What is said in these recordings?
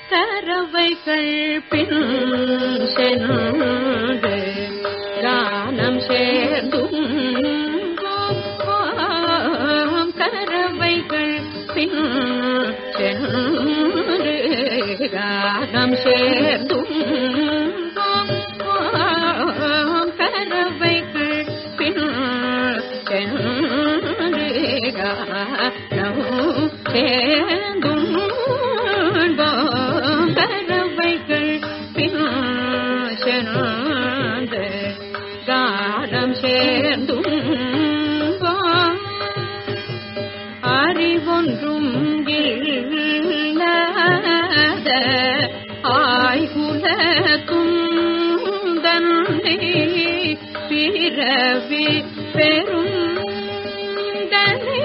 கரவைகள் பின் சென்று கானம் சேர்ந்தும் கரவைகள் பின் சென்று கானம் சேர்ந்தும் கரவைகள் பின் சென்று கானம் சேர்ந்தும் பறவைகள் பின் சென்று கானம் சேர்ந்தும் அறிவொன்றும் இல்லாத ஆய்குல துந்தன்னை பிறவி பெரும் தன்னை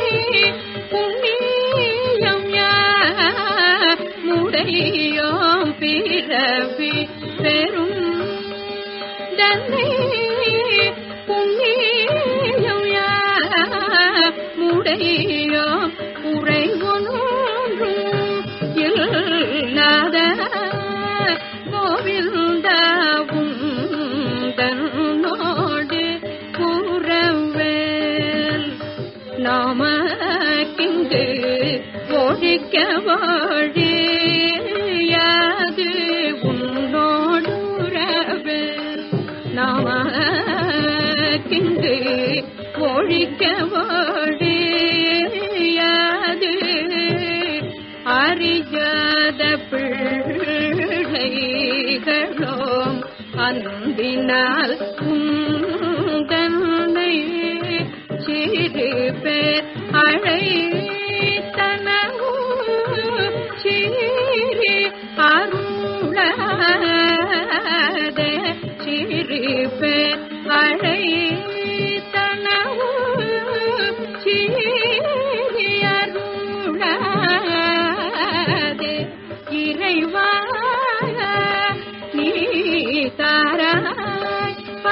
புண்ணியம் முடையோம் பிறவி பெரும் தன்னை புண்ணியம் முடையோம் உறைவொன்றும் இல்லாத கோவிந்தாவும் தன்னோடு கூறவேல் நாமக்கிங்கு ஒழிக்க வாழியாது உன்னோடுறவே நாமக்கிங்கு ஒழிக்க வாழியாது அறியாத பிள்ளைகளோம் அன்பினால் உந்தன்னை சிறு பேர் அழைத்தனவு சிறு அருளாதே சிறு பேர் அழைத்தனவு சிறு அருளாதே இறைவா நீ தாராய்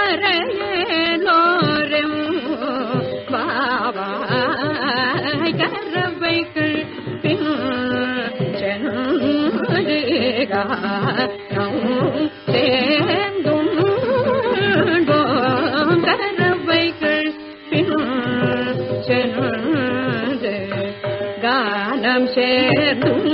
பரையலோரம் பாவாய் கரவைகள் பின் சென்று சேர்ந்தும் கரவைகள் பின் சென்று கானம் சேர்ந்தும்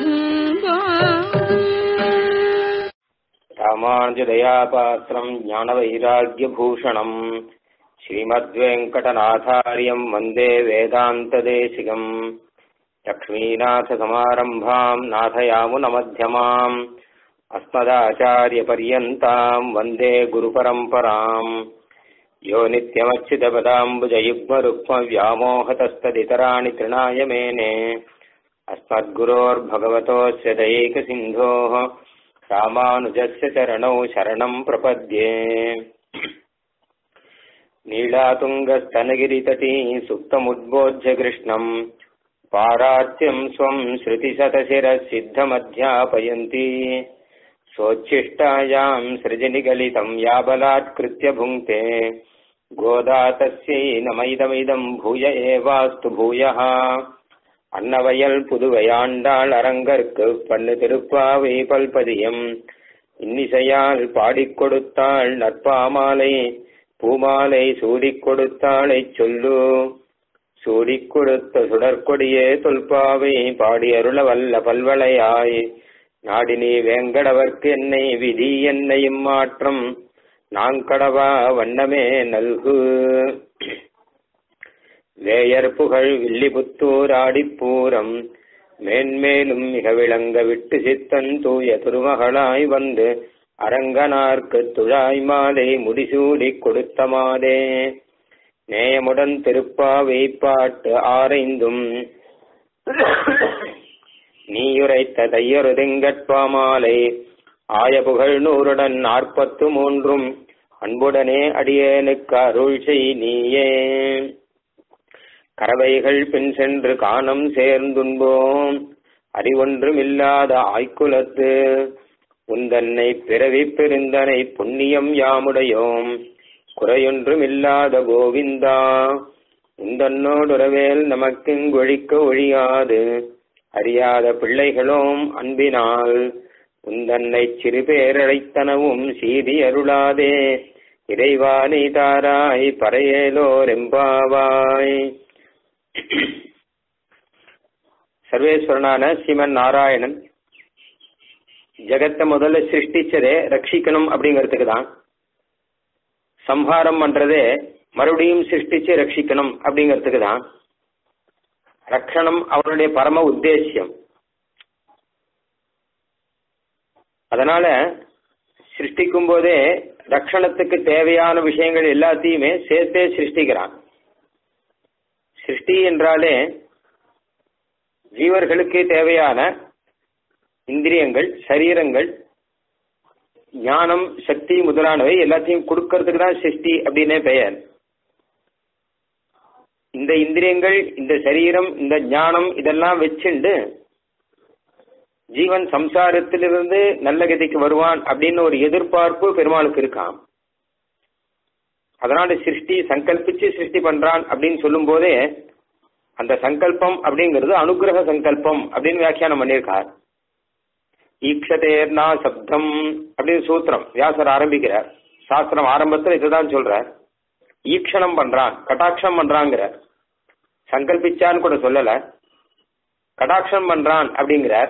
ராமானுஜதயாபாத்திரம் ஞானவைராக்கியபூஷணம் ஸ்ரீமத்வேங்கடநாதாரியம் வந்தே வேதாந்ததேசிகம் லக்ஷ்மீநாथसमारम्भाम् नाथयामुनमध्यमाम् अस्मदाचार्यपर्यन्ताम् वन्दे गुरुपरम्पराम् यो नित्यमच्युतपदाम्बुजयुग्मरुक्मव्यामोहतस्तदितराणि तृणाय मेने अस्मद्गुरोर्भगवतोऽस्य दयैकसिन्धोः रामानुजस्य चरणौ शरणम् प्रपद्ये नीलातुङ्गस्तनगिरितटी सुप्तमुद्बोध्य कृष्णम् पारात्यम् स्वम् श्रुतिशतशिरः सिद्धमध्यापयन्ती सोच्छिष्टायाम् सृजनिगलितम् या बलात्कृत्य भुङ्क्ते गोदा तस्यै नमैदमिदम् भूय एवास्तु भूयः அன்னவயல் புதுவையாண்டாள் அரங்கற்கு பண்ணு திருப்பாவை பல்பதியம் இன்னிசையால் பாடிக் கொடுத்தாள் நற்பாமாலை பூமாலை சூடிக் கொடுத்தாளைச் சொல்லு சூடிக் கொடுத்த சுடற்கொடியே தொல்பாவை பாடி அருள வல்ல பல்வளையாய் நாடினி வேங்கடவர்க்கு என்னை விதி என்னையும் மாற்றம் நாங்கடவா வண்ணமே நல்கு வேயர் புகழ் வில்லிபுத்தூர் ஆடிப்பூரம் மேன்மேலும் மிக விளங்க விட்டு சித்தன் தூய திருமகளாய் வந்து அரங்கனார்க்கு துழாய் மாலை முடிசூடிக் கொடுத்த மாதே நேயமுடன் திருப்பாவை பாட்டு ஆரைந்தும் நீயுரைத்த தையரு திங்கட்பாமாலை ஆய புகழ் நூறுடன் நாற்பத்து மூன்றும் அன்புடனே அடியேனுக்கு அருள் செய் நீயே கறவைகள் பின் சென்று காணம் சேர்ந்துண்போம் அறிவொன்றுமில்லாத ஆய்க்குலத்து உந்தன்னை பிறவி பெருந்தனை புண்ணியம் யாமுடையோம் குறையொன்றுமில்லாத கோவிந்தா உந்தன்னோடுறவேல் நமக்கெங்கொழிக்க ஒழியாது அறியாத பிள்ளைகளும் அன்பினால் உந்தன்னை சிறு பேரழைத்தனவும் சீதி அருளாதே இறைவா நீ தாராய் பறையேலோர் எம்பாவாய் சர்வேஸ்வரனான ஸ்ரீமன் நாராயணன் ஜெகத்தை முதல்ல சிருஷ்டிச்சதே ரட்சிக்கணும் அப்படிங்கிறதுக்கு தான் சம்ஹாரம் பண்றதே மறுபடியும் சிருஷ்டிச்சு ரட்சிக்கணும் அப்படிங்கிறதுக்கு தான் ரக்ஷணம் அவனுடைய பரம உத்தேசியம் அதனால சிருஷ்டிக்கும் போதே ரக்ஷணத்துக்கு தேவையான விஷயங்கள் எல்லாத்தையுமே சேர்த்தே சிருஷ்டிக்கிறான் சிருஷ்டி என்றாலே ஜீவர்களுக்கு தேவையான இந்திரியங்கள் சரீரங்கள் ஞானம் சக்தி முதலானவை எல்லாத்தையும் கொடுக்கறதுக்கு தான் சிருஷ்டி அப்படின்னே பெயர் இந்த இந்திரியங்கள் இந்த சரீரம் இந்த ஞானம் இதெல்லாம் வச்சுண்டு ஜீவன் சம்சாரத்திலிருந்து நல்ல கதிக்கு வருவான் அப்படின்னு ஒரு எதிர்பார்ப்பு பெருமாளுக்கு இருக்கான் அதனால சிருஷ்டி சங்கல்பிச்சு சிருஷ்டி பண்றான் அப்படின்னு சொல்லும் போதே அந்த சங்கல்பம் அப்படிங்கிறது அனுகிரக சங்கல்பம் அப்படின்னு வியாக்கியானம் பண்ணியிருக்கார் ஈக்ஷதேர்னா சப்தம் அப்படின்னு சூத்திரம் வியாசர் ஆரம்பிக்கிறார் சாஸ்திரம் ஆரம்பத்தில் இதுதான் சொல்றார் ஈக்ஷணம் பண்றான் கட்டாட்சம் பண்றாங்கிறார் சங்கல்பிச்சான்னு கூட சொல்லல கடாட்சம் பண்றான் அப்படிங்கிறார்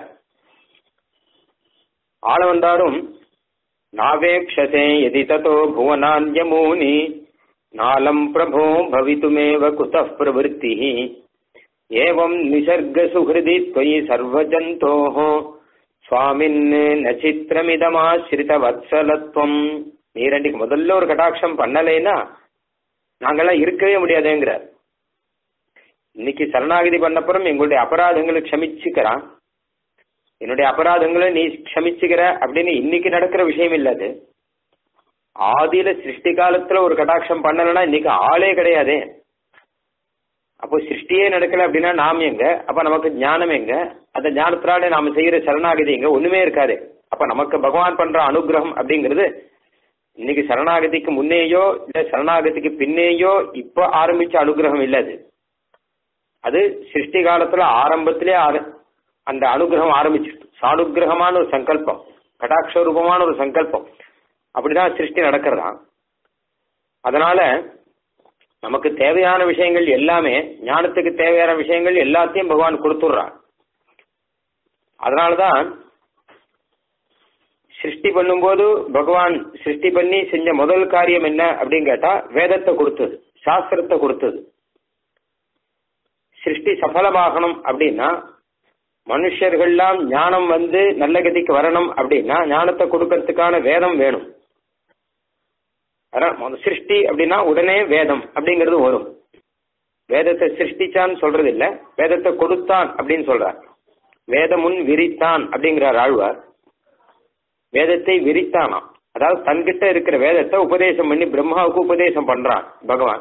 ஆள வந்தாரும் நாவேக்ஷசே எதி ததோ புவனான்யமூனி நாலம் பிரபோ பவித்துமேவ குதः பிரவருத்தி ஏவம் நிசர்க சுஹிருதி त्वयि சர்வஜந்தோः சுவாமின் நச்சித்திரமிதமாசிரித வத்சலத்வம் நீரண்டிக்கு முதல்ல ஒரு கடாட்சம் பண்ணலைன்னா நாங்கெல்லாம் இருக்கவே முடியாதுங்கிறார் இன்னைக்கு சரணாகதி பண்ணப்புறம் எங்களுடைய அபராதங்களை க்ஷமிச்சுக்கிறான் என்னுடைய அபராதங்களை நீ க்ஷமிச்சுக்கிற அப்படின்னு இன்னைக்கு நடக்கிற விஷயம் இல்ல அது ஆதியில சிருஷ்டி காலத்துல ஒரு கடாட்சம் பண்ணலன்னா இன்னைக்கு ஆளே கிடையாதே அப்போ சிருஷ்டியே நடக்கல அப்படின்னா நாம் எங்க அப்ப நமக்கு ஞானம் எங்க அந்த ஞானத்தினாலே நாம செய்யற சரணாகதி எங்க ஒண்ணுமே இருக்காது அப்ப நமக்கு பகவான் பண்ற அனுகிரகம் அப்படிங்கிறது இன்னைக்கு சரணாகதிக்கு முன்னேயோ இல்ல சரணாகதிக்கு பின்னேயோ இப்ப ஆரம்பிச்ச அனுகிரகம் இல்ல அது அது சிருஷ்டி காலத்துல ஆரம்பத்திலே ஆர- அந்த அனுகிரகம் ஆரம்பிச்சிருக்கு சானுகிரகமான ஒரு சங்கல்பம் கடாட்சரூபமான ஒரு சங்கல்பம் அப்படிதான் சிருஷ்டி நடக்கிறதா அதனால நமக்கு தேவையான விஷயங்கள் எல்லாமே ஞானத்துக்கு தேவையான விஷயங்கள் எல்லாத்தையும் பகவான் கொடுத்துடுறான் அதனாலதான் சிருஷ்டி பண்ணும்போது பகவான் சிருஷ்டி பண்ணி செஞ்ச முதல் காரியம் என்ன அப்படின்னு கேட்டா வேதத்தை கொடுத்தது சாஸ்திரத்தை கொடுத்தது சிருஷ்டி சஃலமாகணும் அப்படின்னா மனுஷர்கள்லாம் ஞானம் வந்து நல்ல கதிக்கு வரணும் அப்படின்னா ஞானத்தை கொடுக்கறதுக்கான வேதம் வேணும் அதான் முதல்ல சிருஷ்டி அப்படின்னா உடனே வேதம் அப்படிங்கிறது வரும் வேதத்தை சிருஷ்டிச்சான்னு சொல்றது இல்ல வேதத்தை கொடுத்தான் அப்படின்னு சொல்றார் வேதமுன் விரித்தான் அப்படிங்கிறார் ஆழ்வார் வேதத்தை விரித்தானாம் அதாவது தன்கிட்ட இருக்கிற வேதத்தை உபதேசம் பண்ணி பிரம்மாவுக்கு உபதேசம் பண்றான் பகவான்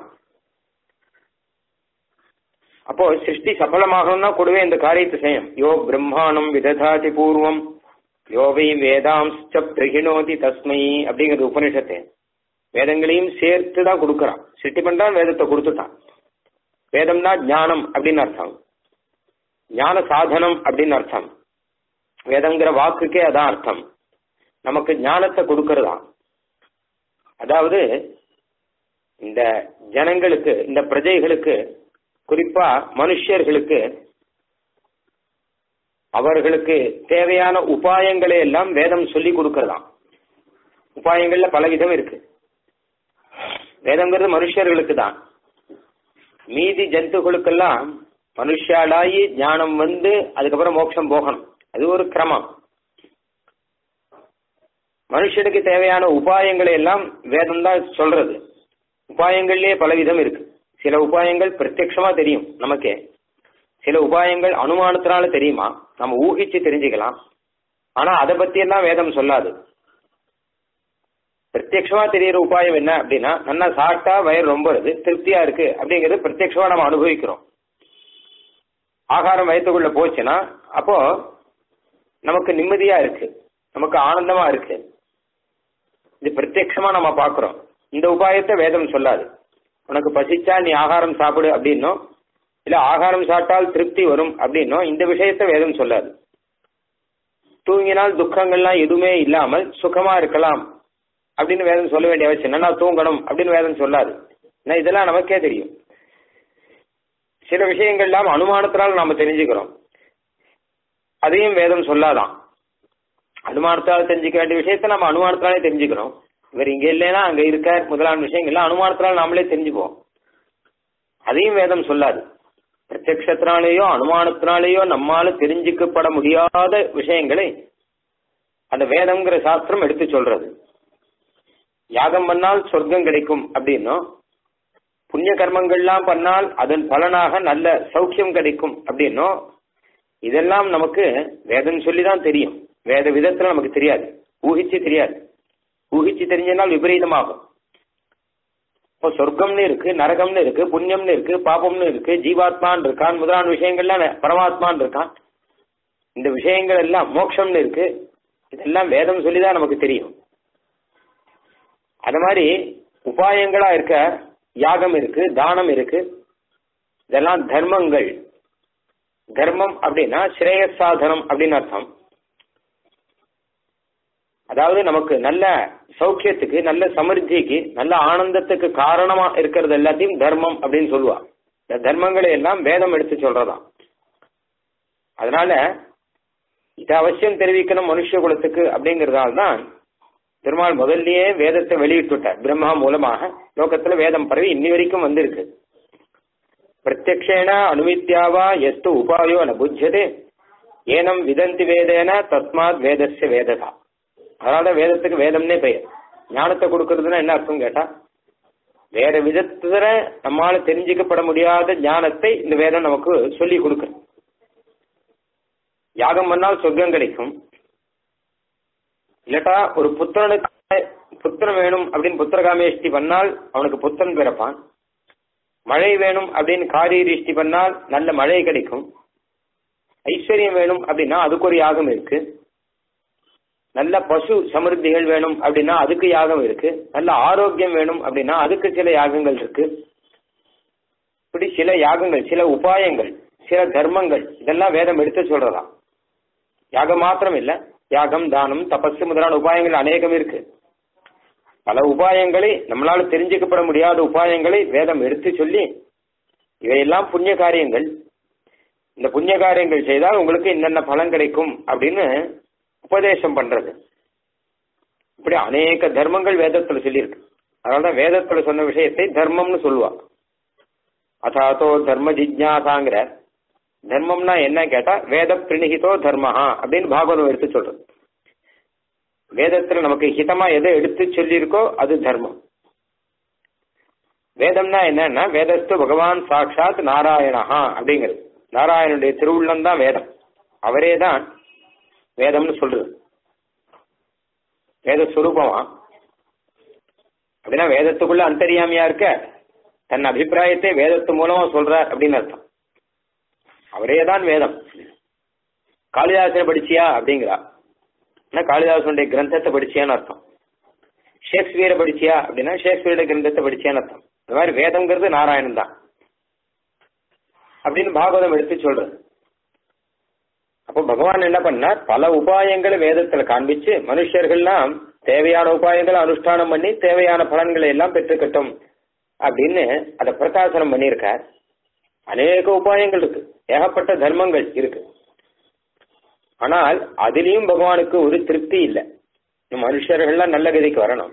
அப்போ சிருஷ்டி சஃலமாகணும்னா கூடவே இந்த காரியத்தை செய்யும் யோ பிரம்மாணம் விததாதி பூர்வம் யோவை வேதாம்ச பிரகிணோதி தஸ்மை அப்படிங்கிறது உபனிஷத்தை வேதங்களையும் சேர்த்து தான் கொடுக்கறான் சிருஷ்டி பண்றான் வேதத்தை கொடுத்துட்டான் வேதம்னா ஞானம் அப்படின்னு அர்த்தம் ஞான சாதனம் அப்படின்னு அர்த்தம் வேதங்கிற வாக்குக்கே அதான் அர்த்தம் நமக்கு ஞானத்தை கொடுக்கறதா அதாவது இந்த ஜனங்களுக்கு இந்த பிரஜைகளுக்கு குறிப்பா மனுஷர்களுக்கு அவர்களுக்கு தேவையான உபாயங்களை எல்லாம் வேதம் சொல்லி கொடுக்கறதாம் உபாயங்கள்ல பலவிதம் இருக்கு வேதங்கிறது மனுஷர்களுக்கு தான் மீதி ஜந்துக்களுக்கெல்லாம் மனுஷாலாயி ஞானம் வந்து அதுக்கப்புறம் மோட்சம் போகணும் அது ஒரு கிரமம் மனுஷனுக்கு தேவையான உபாயங்களை எல்லாம் வேதம் தான் சொல்றது உபாயங்கள்லயே பலவிதம் இருக்கு சில உபாயங்கள் பிரத்யட்சமா தெரியும் நமக்கே சில உபாயங்கள் அனுமானத்தினால தெரியுமா நம்ம ஊகிச்சு தெரிஞ்சுக்கலாம் ஆனா அதை பத்தி எல்லாம் வேதம் சொல்லாது பிரத்யட்சமா தெரியற உபாயம் என்ன அப்படின்னா நல்லா சாப்பிட்டா வயிறு ரொம்பறது திருப்தியா இருக்கு அப்படிங்கிறது பிரத்யட்சமா நம்ம அனுபவிக்கிறோம் ஆகாரம் வயிற்றுக்குள்ள போச்சுன்னா அப்போ நமக்கு நிம்மதியா இருக்கு நமக்கு ஆனந்தமா இருக்கு இது பிரத்யட்சமா நம்ம பாக்குறோம் இந்த உபாயத்தை வேதம் சொல்லாது உனக்கு பசிச்சா நீ ஆகாரம் சாப்பிடு அப்படின்னும் இல்ல ஆகாரம் சாப்பிட்டால் திருப்தி வரும் அப்படின்னும் இந்த விஷயத்த வேதம் சொல்லாது தூங்கினால் துக்கங்கள்லாம் எதுவுமே இல்லாமல் சுகமா இருக்கலாம் அப்படின்னு வேதம் சொல்ல வேண்டிய அவசியம் என்ன நான் தூங்கணும் அப்படின்னு வேதம் சொல்லாது ஏன்னா இதெல்லாம் நமக்கே தெரியும் சில விஷயங்கள்லாம் அனுமானத்தினால் நாம தெரிஞ்சுக்கிறோம் அதையும் வேதம் சொல்லாதான் அனுமானத்தால் தெரிஞ்சுக்க வேண்டிய விஷயத்த நம்ம அனுமானத்தினாலே தெரிஞ்சுக்கிறோம் இவர் இங்க இல்லைன்னா அங்க இருக்கார் முதலான விஷயங்கள்லாம் அனுமானத்தினால் நாமளே தெரிஞ்சுப்போம் அதையும் வேதம் சொல்லாது பிரத்யக்ஷத்தினாலேயோ அனுமானத்தினாலேயோ நம்மால தெரிஞ்சுக்கப்பட முடியாத விஷயங்களை அந்த வேதம்ங்கிற சாஸ்திரம் எடுத்து சொல்றது யாகம் பண்ணால் சொர்க்கம் கிடைக்கும் அப்படின்னும் புண்ணிய கர்மங்கள்லாம் பண்ணால் அதன் பலனாக நல்ல சௌக்கியம் கிடைக்கும் அப்படின்னும் இதெல்லாம் நமக்கு வேதம் சொல்லிதான் தெரியும் வேத விதத்துல நமக்கு தெரியாது ஊகிச்சு தெரியாது ஊகிச்சு தெரிஞ்சனால் விபரீதமாகும் இப்போ சொர்க்கம்னு இருக்கு நரகம்னு இருக்கு புண்ணியம்னு இருக்கு பாபம்னு இருக்கு ஜீவாத்மான் இருக்கான் முதலான விஷயங்கள்லாம் பரமாத்மான் இருக்கான் இந்த விஷயங்கள் எல்லாம் மோட்சம்னு இருக்கு இதெல்லாம் வேதம் சொல்லிதான் நமக்கு தெரியும் அது மாதிரி உபாயங்களா இருக்க யாகம் இருக்கு தானம் இருக்கு இதெல்லாம் தர்மங்கள் தர்மம் அப்படின்னா ஸ்ரேயசாதனம் அப்படின்னு அர்த்தம் அதாவது நமக்கு நல்ல சௌக்கியத்துக்கு நல்ல சமிருத்திக்கு நல்ல ஆனந்தத்துக்கு காரணமா இருக்கிறது எல்லாத்தையும் தர்மம் அப்படின்னு சொல்லுவா இந்த தர்மங்களை எல்லாம் வேதம் எடுத்து சொல்றதாம் அதனால இது அவசியம் தெரிவிக்கணும் மனுஷ குலத்துக்கு அப்படிங்கறதால தான் பெருமாள் முதல்லயே வேதத்தை வெளியிட்டுட்டார் பிரம்மா மூலமாக லோகத்துல வேதம் பரவி இன்னி வரைக்கும் வந்திருக்கு பிரத்யக்ஷேன அனுவித்யாவா எஸ்து உபாயோ ந புஜ்யதே ஏனம் விதந்தி வேதேன தஸ்மாத் வேதஸ்ய வேததா அதனால வேதத்துக்கு வேதம்னே பெயர் ஞானத்தை கொடுக்கறதுன்னா என்ன அர்த்தம் கேட்டா வேற விதத்துல நம்மால தெரிஞ்சுக்கப்பட முடியாத ஞானத்தை இந்த வேதம் நமக்கு சொல்லி கொடுக்கும் யாகம் பண்ணால் சொர்க்கம் கிடைக்கும் இல்லட்டா ஒரு புத்திரனுக்கு புத்திரன் வேணும் அப்படின்னு புத்திரகாமேஷ்டி பண்ணால் அவனுக்கு புத்திரன் பிறப்பான் மழை வேணும் அப்படின்னு காரியரிஷ்டி பண்ணால் நல்ல மழை கிடைக்கும் ஐஸ்வர்யம் வேணும் அப்படின்னா அதுக்கு ஒரு யாகம் இருக்கு நல்ல பசு சமிருத்திகள் வேணும் அப்படின்னா அதுக்கு யாகம் இருக்கு நல்ல ஆரோக்கியம் வேணும் அப்படின்னா அதுக்கு சில யாகங்கள் இருக்கு இப்படி சில யாகங்கள் சில உபாயங்கள் சில தர்மங்கள் இதெல்லாம் வேதம் எடுத்து சொல்றதாம் யாகம் மாத்திரம் இல்ல யாகம் தானம் தபசு முதலான உபாயங்கள் அநேகம் இருக்கு பல உபாயங்களை நம்மளால தெரிஞ்சுக்கப்பட முடியாத உபாயங்களை வேதம் எடுத்து சொல்லி இவையெல்லாம் புண்ணிய காரியங்கள் இந்த புண்ணிய காரியங்கள் செய்தால் உங்களுக்கு என்னென்ன பலன் கிடைக்கும் அப்படின்னு உபதேசம் பண்றது இப்படி அநேக தர்மங்கள் வேதத்துல சொல்லியிருக்கு அதனாலதான் வேதத்துல சொன்ன விஷயத்தை தர்மம்னு சொல்லுவா அதாத்தோ தர்ம ஜிஜ்ஞாசாங்கிற தர்மம்னா என்ன கேட்டா வேத பிரிணிகிதோ தர்மஹா அப்படின்னு பாகவதம் எடுத்து சொல்றது வேதத்துல நமக்கு ஹிதமா எதை எடுத்து சொல்லியிருக்கோ அது தர்மம் வேதம்னா என்னன்னா வேதஸ்து பகவான் சாட்சாத் நாராயணஹா அப்படிங்கிறது நாராயணனுடைய திருவுள்ளம் தான் வேதம் அவரே தான் வேதம்னு சொல்றது வேத சுரூபமா அப்படின்னா வேதத்துக்குள்ள அந்தரியாமையா இருக்க தன் அபிப்பிராயத்தை வேதத்து மூலமா சொல்றார் அப்படின்னு அர்த்தம் அவரே தான் வேதம் காளிதாசனை படிச்சியா அப்படிங்கிறா காளிதாசனுடைய கிரந்தத்தை படிச்சியான்னு அர்த்தம் ஷேக்ஸ்பியரை படிச்சியா அப்படின்னா ஷேக்ஸ்பியருடைய கிரந்தத்தை படிச்சியான்னு அர்த்தம் இந்த மாதிரி வேதம்ங்கிறது நாராயணன் தான் அப்படின்னு பாகவதம் எடுத்து சொல்றது அப்போ பகவான் என்ன பண்ணார் பல உபாயங்களை வேதத்துல காண்பிச்சு மனுஷர்கள்லாம் தேவையான உபாயங்களை அனுஷ்டானம் பண்ணி தேவையான பலன்களை எல்லாம் பெற்றுக்கட்டும் அப்படின்னு அதை பிரகாசனம் பண்ணியிருக்கார் அநேக உபாயங்கள் இருக்கு ஏகப்பட்ட தர்மங்கள் இருக்கு ஆனால் அதிலையும் பகவானுக்கு ஒரு திருப்தி இல்லை மனுஷர்கள்லாம் நல்ல கதிக்கு வரணும்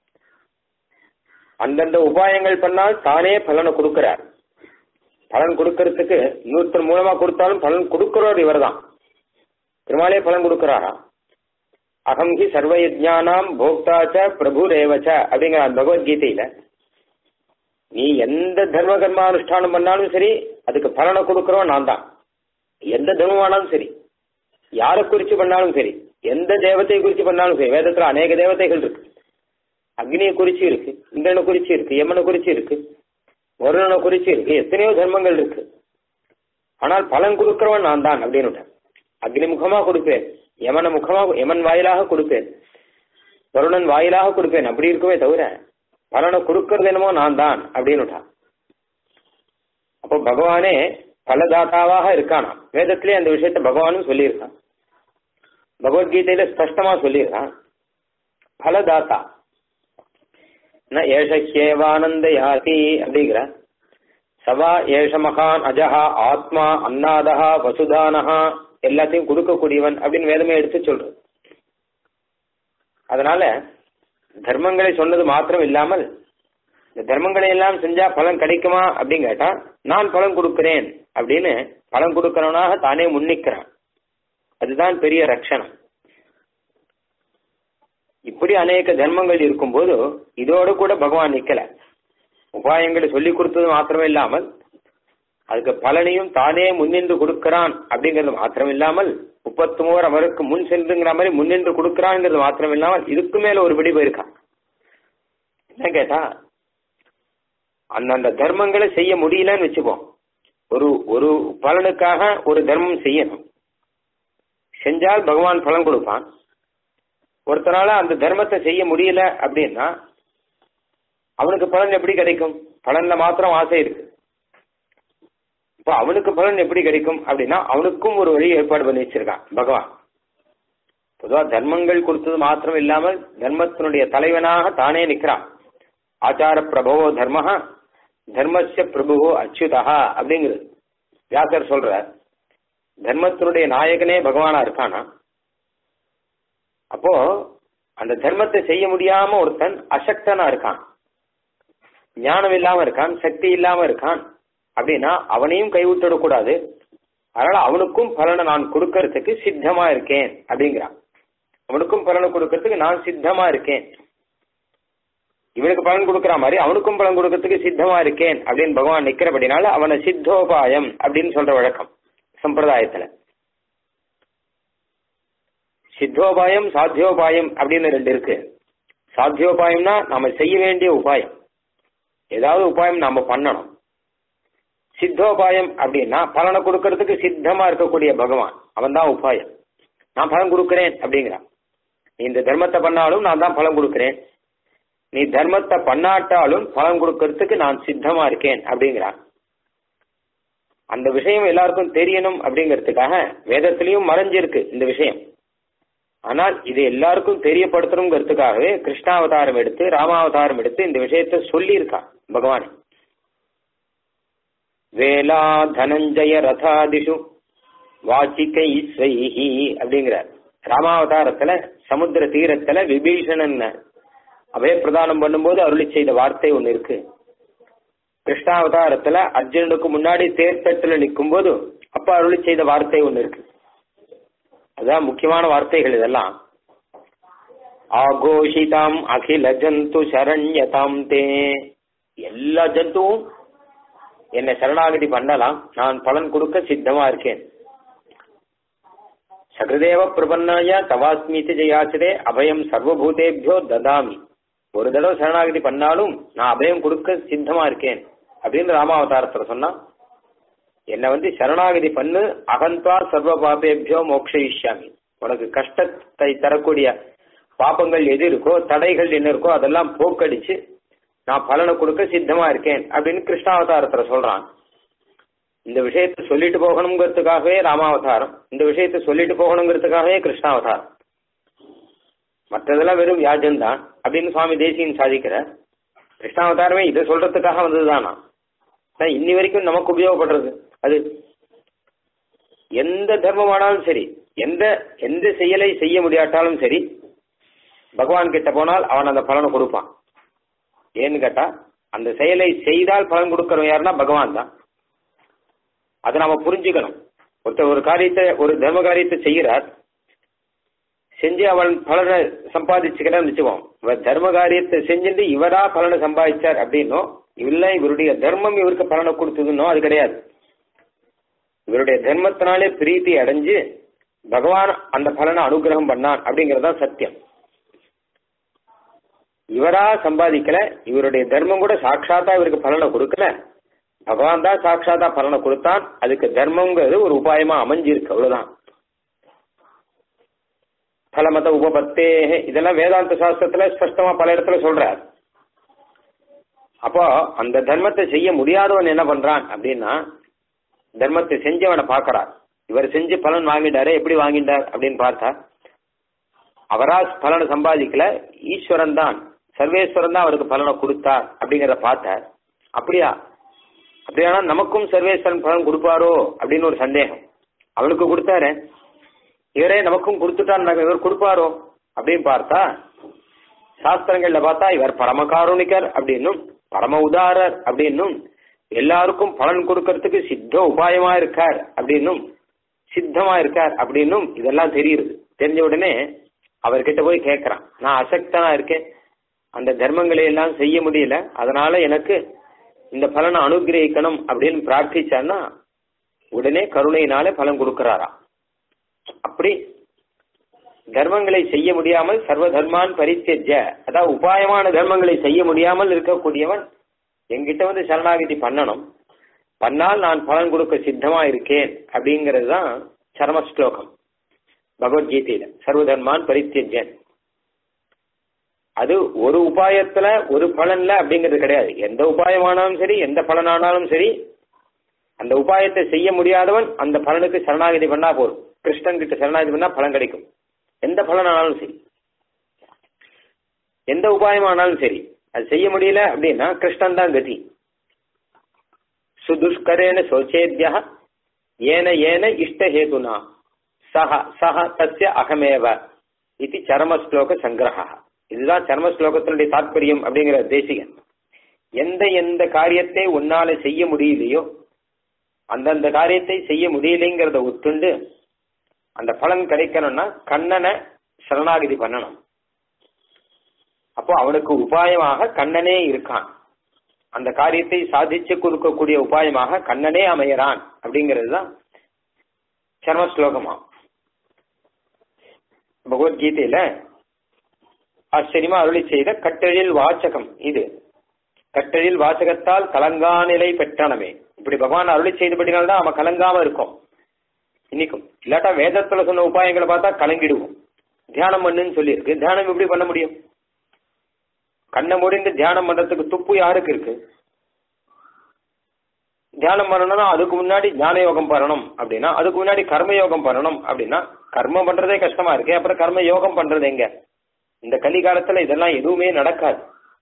அந்தந்த உபாயங்கள் பண்ணால் தானே பலனை கொடுக்கிறார் பலன் கொடுக்கறதுக்கு இன்னொருத்தர் மூலமா கொடுத்தாலும் பலன் கொடுக்கிறவர் இவர் தான் பெருமாளே பலன் கொடுக்கிறாரா அகம் ஹி சர்வ யஜ்ஞானாம் போக்தாச்ச பிரபு ரேவச்ச அப்படிங்கிற அந்த பகவத்கீதையில நீ எந்த தர்ம கர்மானுஷ்டானம் பண்ணாலும் சரி அதுக்கு பலனை கொடுக்கிறவன் நான் தான் எந்த தர்மமானாலும் சரி யாரை குறிச்சு பண்ணாலும் சரி எந்த தேவத்தை குறிச்சு பண்ணாலும் சரி வேதத்துல அநேக தேவதைகள் இருக்கு அக்னியை குறிச்சு இருக்கு இந்திரனை குறிச்சு இருக்கு யமனை குறிச்சு இருக்கு வருணனை குறிச்சு இருக்கு எத்தனையோ தர்மங்கள் இருக்கு ஆனால் பலன் கொடுக்கிறவன் நான் தான் அப்படின்னு அக்னி முகமா கொடுப்பேன் யமன முகமா யமன் வாயிலாக கொடுப்பேன் வருணன் வாயிலாக கொடுப்பேன் அப்படி இருக்கவே தவிர பலனை கொடுக்கறது என்னமோ நான் தான் அப்படின்னு அப்போ பகவானே பலதாத்தாவாக இருக்கானா வேதத்திலே அந்த விஷயத்தை பகவானும் சொல்லியிருக்கான் பகவத்கீதையில ஸ்பஷ்டமா சொல்லியிருக்கான் பலதாத்தா ந ஏஷஹ்யேவானந்த யாதி அப்படிங்கிற சவா ஏஷ மகான் அஜஹா ஆத்மா அன்னாதஹா வசுதானஹா எல்லாத்தையும் கொடுக்கக்கூடியவன் அப்படின்னு வேதமே எடுத்து சொல்றது அதனால தர்மங்களை சொன்னது மாத்திரம் இல்லாமல் இந்த தர்மங்களை எல்லாம் செஞ்சா பலன் கிடைக்குமா அப்படின்னு கேட்டா நான் பலன் கொடுக்கிறேன் அப்படின்னு பலன் கொடுக்கிறவனாக தானே முன்னிக்கிறான் அதுதான் பெரிய ரட்சணம் இப்படி அநேக தர்மங்கள் இருக்கும்போது இதோடு கூட பகவான் நிக்கல உபாயங்களை சொல்லி கொடுத்தது மாத்திரம் இல்லாமல் அதுக்கு பலனையும் தானே முன்னின்று கொடுக்கிறான் அப்படிங்கிறது மாத்திரம் இல்லாமல் முப்பத்து மூவர் அவருக்கு முன் சென்றுங்கிற மாதிரி முன்னின்று கொடுக்கிறான்ங்கிறது மாத்திரம் இல்லாமல் இதுக்கு மேல ஒரு விடிவு இருக்கான் என்ன கேட்டா அந்தந்த தர்மங்களை செய்ய முடியலன்னு வச்சுப்போம் ஒரு ஒரு பலனுக்காக ஒரு தர்மம் செய்யணும் செஞ்சால் பகவான் பலன் கொடுப்பான் ஒருத்தனால அந்த தர்மத்தை செய்ய முடியல அப்படின்னா அவனுக்கு பலன் எப்படி கிடைக்கும் பலன்ல மாத்திரம் ஆசை இருக்கு இப்போ அவனுக்கு பலன் எப்படி கிடைக்கும் அப்படின்னா அவனுக்கும் ஒரு வழி ஏற்பாடு பண்ணி வச்சிருக்கான் பகவான் பொதுவா தர்மங்கள் கொடுத்தது மாத்திரம் இல்லாமல் தர்மத்தினுடைய தலைவனாக தானே நிற்கிறான் ஆச்சார பிரபவோ தர்மஹா தர்மஸ்ய பிரபுவோ அச்சுதா அப்படிங்கிறது வியாசர் சொல்ற தர்மத்தினுடைய நாயகனே பகவானா இருக்கானா அப்போ அந்த தர்மத்தை செய்ய முடியாம ஒருத்தன் அசக்தனா இருக்கான் ஞானம் இல்லாம இருக்கான் சக்தி இல்லாம இருக்கான் அப்படின்னா அவனையும் கைவிட்டுடக் கூடாது அதனால அவனுக்கும் பலனை நான் கொடுக்கறதுக்கு சித்தமா இருக்கேன் அப்படிங்கிறான் அவனுக்கும் பலனை கொடுக்கறதுக்கு நான் சித்தமா இருக்கேன் இவனுக்கு பலன் கொடுக்கற மாதிரி அவனுக்கும் பலன் கொடுக்கறதுக்கு சித்தமா இருக்கேன் அப்படின்னு பகவான் நிக்கிறபடினால அவனை சித்தோபாயம் அப்படின்னு சொல்ற வழக்கம் சம்பிரதாயத்துல சித்தோபாயம் சாத்தியோபாயம் அப்படின்னு ரெண்டு இருக்கு சாத்தியோபாயம்னா நாம செய்ய வேண்டிய உபாயம் ஏதாவது உபாயம் நாம பண்ணணும் சித்தோபாயம் அப்படின்னா பலனை கொடுக்கறதுக்கு சித்தமா இருக்கக்கூடிய பகவான் அவன் தான் உபாயம் நான் பலன் கொடுக்கிறேன் அப்படிங்கிறான் நீ இந்த தர்மத்தை பண்ணாலும் நான் தான் பலன் கொடுக்கிறேன் நீ தர்மத்தை பண்ணாட்டாலும் பலன் கொடுக்கறதுக்கு நான் சித்தமா இருக்கேன் அப்படிங்கிறான் அந்த விஷயம் எல்லாருக்கும் தெரியணும் அப்படிங்கிறதுக்காக வேதத்திலையும் மறைஞ்சிருக்கு இந்த விஷயம் ஆனால் இது எல்லாருக்கும் தெரியப்படுத்தணுங்கிறதுக்காகவே கிருஷ்ணாவதாரம் எடுத்து ராமாவதாரம் எடுத்து இந்த விஷயத்த சொல்லியிருக்கான் பகவான் வேலா தனஞ்சய ரதாதிஷு வாச்சிகை ஸ்வைஹி அப்படிங்கிறார் ராமாவதாரத்துல சமுத்திர தீரத்துல விபீஷணன் அபய பிரதானம் பண்ணும்போது அருளி செய்த வார்த்தை ஒண்ணு இருக்கு கிருஷ்ணாவதாரத்துல அர்ஜுனனுக்கு முன்னாடி தேர்தட்டுல நிற்கும் போது அப்ப அருளி செய்த வார்த்தை ஒண்ணு இருக்கு அதான் முக்கியமான வார்த்தைகள் இதெல்லாம் ஆகோஷிதாம் அகில ஜந்து சரண்யதாம் தே எல்லா ஜந்துவும் என்னை சரணாகதி பண்ணலாம் நான் பலன் கொடுக்க சித்தமா இருக்கேன் சகிருதேவ பிரபன்னாய தவாஸ்மிதி ஜெயாச்சதே அபயம் சர்வபூதேபியோ ததாமி ஒரு தடவை சரணாகதி பண்ணாலும் நான் அபயம் கொடுக்க சித்தமா இருக்கேன் அப்படின்னு ராமாவதாரத்துல சொன்னா என்னை வந்து சரணாகதி பண்ணு அகந்தா சர்வ பாபேபியோ மோக்ஷயிஷ்யாமி உனக்கு கஷ்டத்தை தரக்கூடிய பாப்பங்கள் எது இருக்கோ தடைகள் என்ன இருக்கோ அதெல்லாம் போக்கடிச்சு நான் பலனை கொடுக்க சித்தமா இருக்கேன் அப்படின்னு கிருஷ்ணாவதாரத்துல சொல்றான் இந்த விஷயத்தை சொல்லிட்டு போகணுங்கிறதுக்காகவே ராமாவதாரம் இந்த விஷயத்தை சொல்லிட்டு போகணுங்கிறதுக்காகவே கிருஷ்ணாவதாரம் மற்றதெல்லாம் வெறும் வியாஜம் தான் அப்படின்னு சுவாமி தேசியன் சாதிக்கிற கிருஷ்ணாவதாரமே இதை சொல்றதுக்காக வந்ததுதானா இன்னி வரைக்கும் நமக்கு உபயோகப்படுறது அது எந்த தர்மமானாலும் சரி எந்த எந்த செயலை செய்ய முடியாட்டாலும் சரி பகவான் கிட்ட போனால் அவன் அந்த பலனை கொடுப்பான் ஏன்னு கேட்டா அந்த செயலை செய்தால் பலன் கொடுக்கறவன் யாருன்னா பகவான் தான் அதை நாம புரிஞ்சுக்கணும் ஒருத்தர் ஒரு காரியத்தை ஒரு தர்ம காரியத்தை செய்கிறார் செஞ்சு அவன் பலனை சம்பாதிச்சுக்கிறான்னு வச்சுக்கோம் இவர் தர்ம காரியத்தை செஞ்சுட்டு இவரா பலனை சம்பாதிச்சார் அப்படின்னோ இல்ல இவருடைய தர்மம் இவருக்கு பலனை கொடுத்ததுன்னோ அது கிடையாது இவருடைய தர்மத்தினாலே பிரீத்தி அடைஞ்சு பகவான் அந்த பலனை அனுகிரகம் பண்ணான் அப்படிங்கறதுதான் சத்தியம் இவரா சம்பாதிக்கல இவருடைய தர்மம் கூட சாட்சாத்தா இவருக்கு பலனை கொடுக்கல பகவான் தான் சாட்சாத்தா பலனை கொடுத்தான் அதுக்கு தர்மங்கிறது ஒரு உபாயமா அமைஞ்சிருக்கு அவ்வளவுதான் பலமத உபபத்தே இதெல்லாம் வேதாந்த சாஸ்திரத்துல ஸ்பஷ்டமா பல இடத்துல சொல்றார் அப்போ அந்த தர்மத்தை செய்ய முடியாதவன் என்ன பண்றான் அப்படின்னா தர்மத்தை செஞ்சவனை பார்க்கறார் இவர் செஞ்சு பலன் வாங்கிட்டாரு எப்படி வாங்கிட்டார் அப்படின்னு பார்த்தா அவரா பலனை சம்பாதிக்கல ஈஸ்வரன் தான் சர்வேஸ்வரன் தான் அவருக்கு பலனை கொடுத்தார் அப்படிங்கிறத பார்த்தார் அப்படியா அப்படியானா நமக்கும் சர்வேஸ்வரன் பலன் கொடுப்பாரோ அப்படின்னு ஒரு சந்தேகம் அவனுக்கு கொடுத்தாரு இவரே நமக்கும் கொடுத்துட்டார் இவர் கொடுப்பாரோ அப்படின்னு பார்த்தா சாஸ்திரங்கள்ல பார்த்தா இவர் பரமகாருணிகர் அப்படின்னும் பரம உதாரர் அப்படின்னும் எல்லாருக்கும் பலன் கொடுக்கறதுக்கு சித்த உபாயமா இருக்கார் அப்படின்னும் சித்தமா இருக்கார் அப்படின்னும் இதெல்லாம் தெரியுது தெரிஞ்ச உடனே அவர்கிட்ட போய் கேட்கறான் நான் அசக்தனா இருக்கேன் அந்த தர்மங்களை எல்லாம் செய்ய முடியல அதனால எனக்கு இந்த பலனை அனுகிரகிக்கணும் அப்படின்னு பிரார்த்திச்சான்னா உடனே கருணையினால பலன் கொடுக்கிறாராம் அப்படி தர்மங்களை செய்ய முடியாமல் சர்வ தர்மான் பரித்தெஜ அதாவது உபாயமான தர்மங்களை செய்ய முடியாமல் இருக்கக்கூடியவன் என்கிட்ட வந்து சரணாகதி பண்ணணும் பண்ணால் நான் பலன் கொடுக்க சித்தமா இருக்கேன் அப்படிங்கிறது தான் சரம ஸ்லோகம் பகவத்கீதையில சர்வ தர்மான் பரித்தெஜன் அது ஒரு உபாயத்துல ஒரு பலன்ல அப்படிங்கிறது கிடையாது எந்த உபாயமானாலும் சரி எந்த பலனானாலும் சரி அந்த உபாயத்தை செய்ய முடியாதவன் அந்த பலனுக்கு சரணாகதி பண்ணா போதும் கிருஷ்ணன் கிட்ட சரணாகதி பண்ணா பலன் கிடைக்கும் எந்த பலனானாலும் சரி எந்த உபாயமானாலும் சரி அது செய்ய முடியல அப்படின்னா கிருஷ்ணன் தான் கதி சுதுஷ்கரேன சோச்சேத்யா ஏன ஏன இஷ்டஹேதுனா சஹ சஹ தஸ்ய அகமேவ இது சரம ஸ்லோக சங்கிரகா இதுதான் சர்ம ஸ்லோகத்தினுடைய தாற்பயம் அப்படிங்கிற தேசிகன் எந்த எந்த காரியத்தை உன்னால செய்ய முடியலையோ அந்தந்த காரியத்தை செய்ய முடியலைங்கிறத ஒத்துண்டு அந்த பலன் கிடைக்கணும்னா கண்ணனை சரணாகதி பண்ணணும் அப்போ அவனுக்கு உபாயமாக கண்ணனே இருக்கான் அந்த காரியத்தை சாதிச்சு கொடுக்கக்கூடிய உபாயமாக கண்ணனே அமையறான் அப்படிங்கிறது தான் சர்ம ஸ்லோகமா பகவத்கீதையில ஆச்சரியமா அருளி செய்த கட்டழில் வாச்சகம் இது கட்டழில் வாசகத்தால் கலங்காநிலை பெற்றனமே இப்படி பகவான் அருளி செய்தபடினால்தான் அவன் கலங்காம இருக்கும் இன்னைக்கும் இல்லாட்டா வேதத்துல சொன்ன உபாயங்களை பார்த்தா கலங்கிடுவோம் தியானம் பண்ணுன்னு சொல்லியிருக்கு தியானம் எப்படி பண்ண முடியும் கண்ணை முடிந்து தியானம் பண்றதுக்கு துப்பு யாருக்கு இருக்கு தியானம் பண்ணணும்னா அதுக்கு முன்னாடி ஞான யோகம் பண்ணணும் அப்படின்னா அதுக்கு முன்னாடி கர்ம யோகம் பண்ணணும் அப்படின்னா கர்மம் பண்றதே கஷ்டமா இருக்கு அப்புறம் கர்ம யோகம் பண்றது எங்க இந்த கலிகாலத்துல இதெல்லாம் எதுவுமே நடக்காது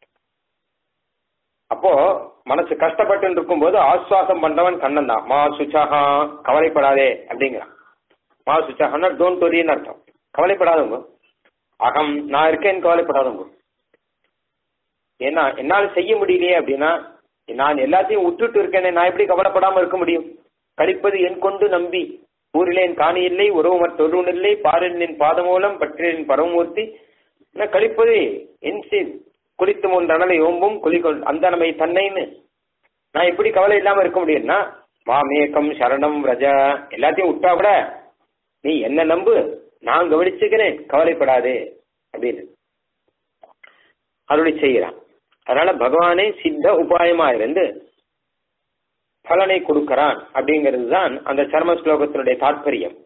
அப்போ மனசு கஷ்டப்பட்டு இருக்கும் போது ஆஸ்வாசம் பண்றவன் கண்ணன் தான் மா சுச்சகா கவலைப்படாதே அப்படிங்கிறான் மா சுச்சகன்னா டோன்ட் ஒரின்னு அர்த்தம் கவலைப்படாதவங்க அகம் நான் இருக்கேன்னு கவலைப்படாதவங்க ஏன்னா என்னால் செய்ய முடியலையே அப்படின்னா நான் எல்லாத்தையும் விட்டுட்டு இருக்கேனே நான் எப்படி கவலைப்படாம இருக்க முடியும் கழிப்பது என் கொண்டு நம்பி ஊரிலேன் காணி இல்லை உறவுமற்ற ஒருவன் இல்லை பாரின் பாதமூலம் பற்றின் பரமமூர்த்தி நான் கழிப்பது என் சீர் குளித்து முன் அனலை ஓம்பும் குளிக்கொள் அந்த நமை தன்னைன்னு நான் எப்படி கவலை இல்லாம இருக்க முடியும்னா மாமேகம் சரணம் ரஜ எல்லாத்தையும் விட்டா கூட நீ என்ன நம்பு நான் கவனிச்சுக்கிறேன் கவலைப்படாதே அப்படின்னு அருளி செய்கிறான் அதனால பகவானே சித்த உபாயமா இருந்து பலனை கொடுக்கிறான் அப்படிங்கிறது தான் அந்த சர்ம ஸ்லோகத்தினுடைய தாற்பயம்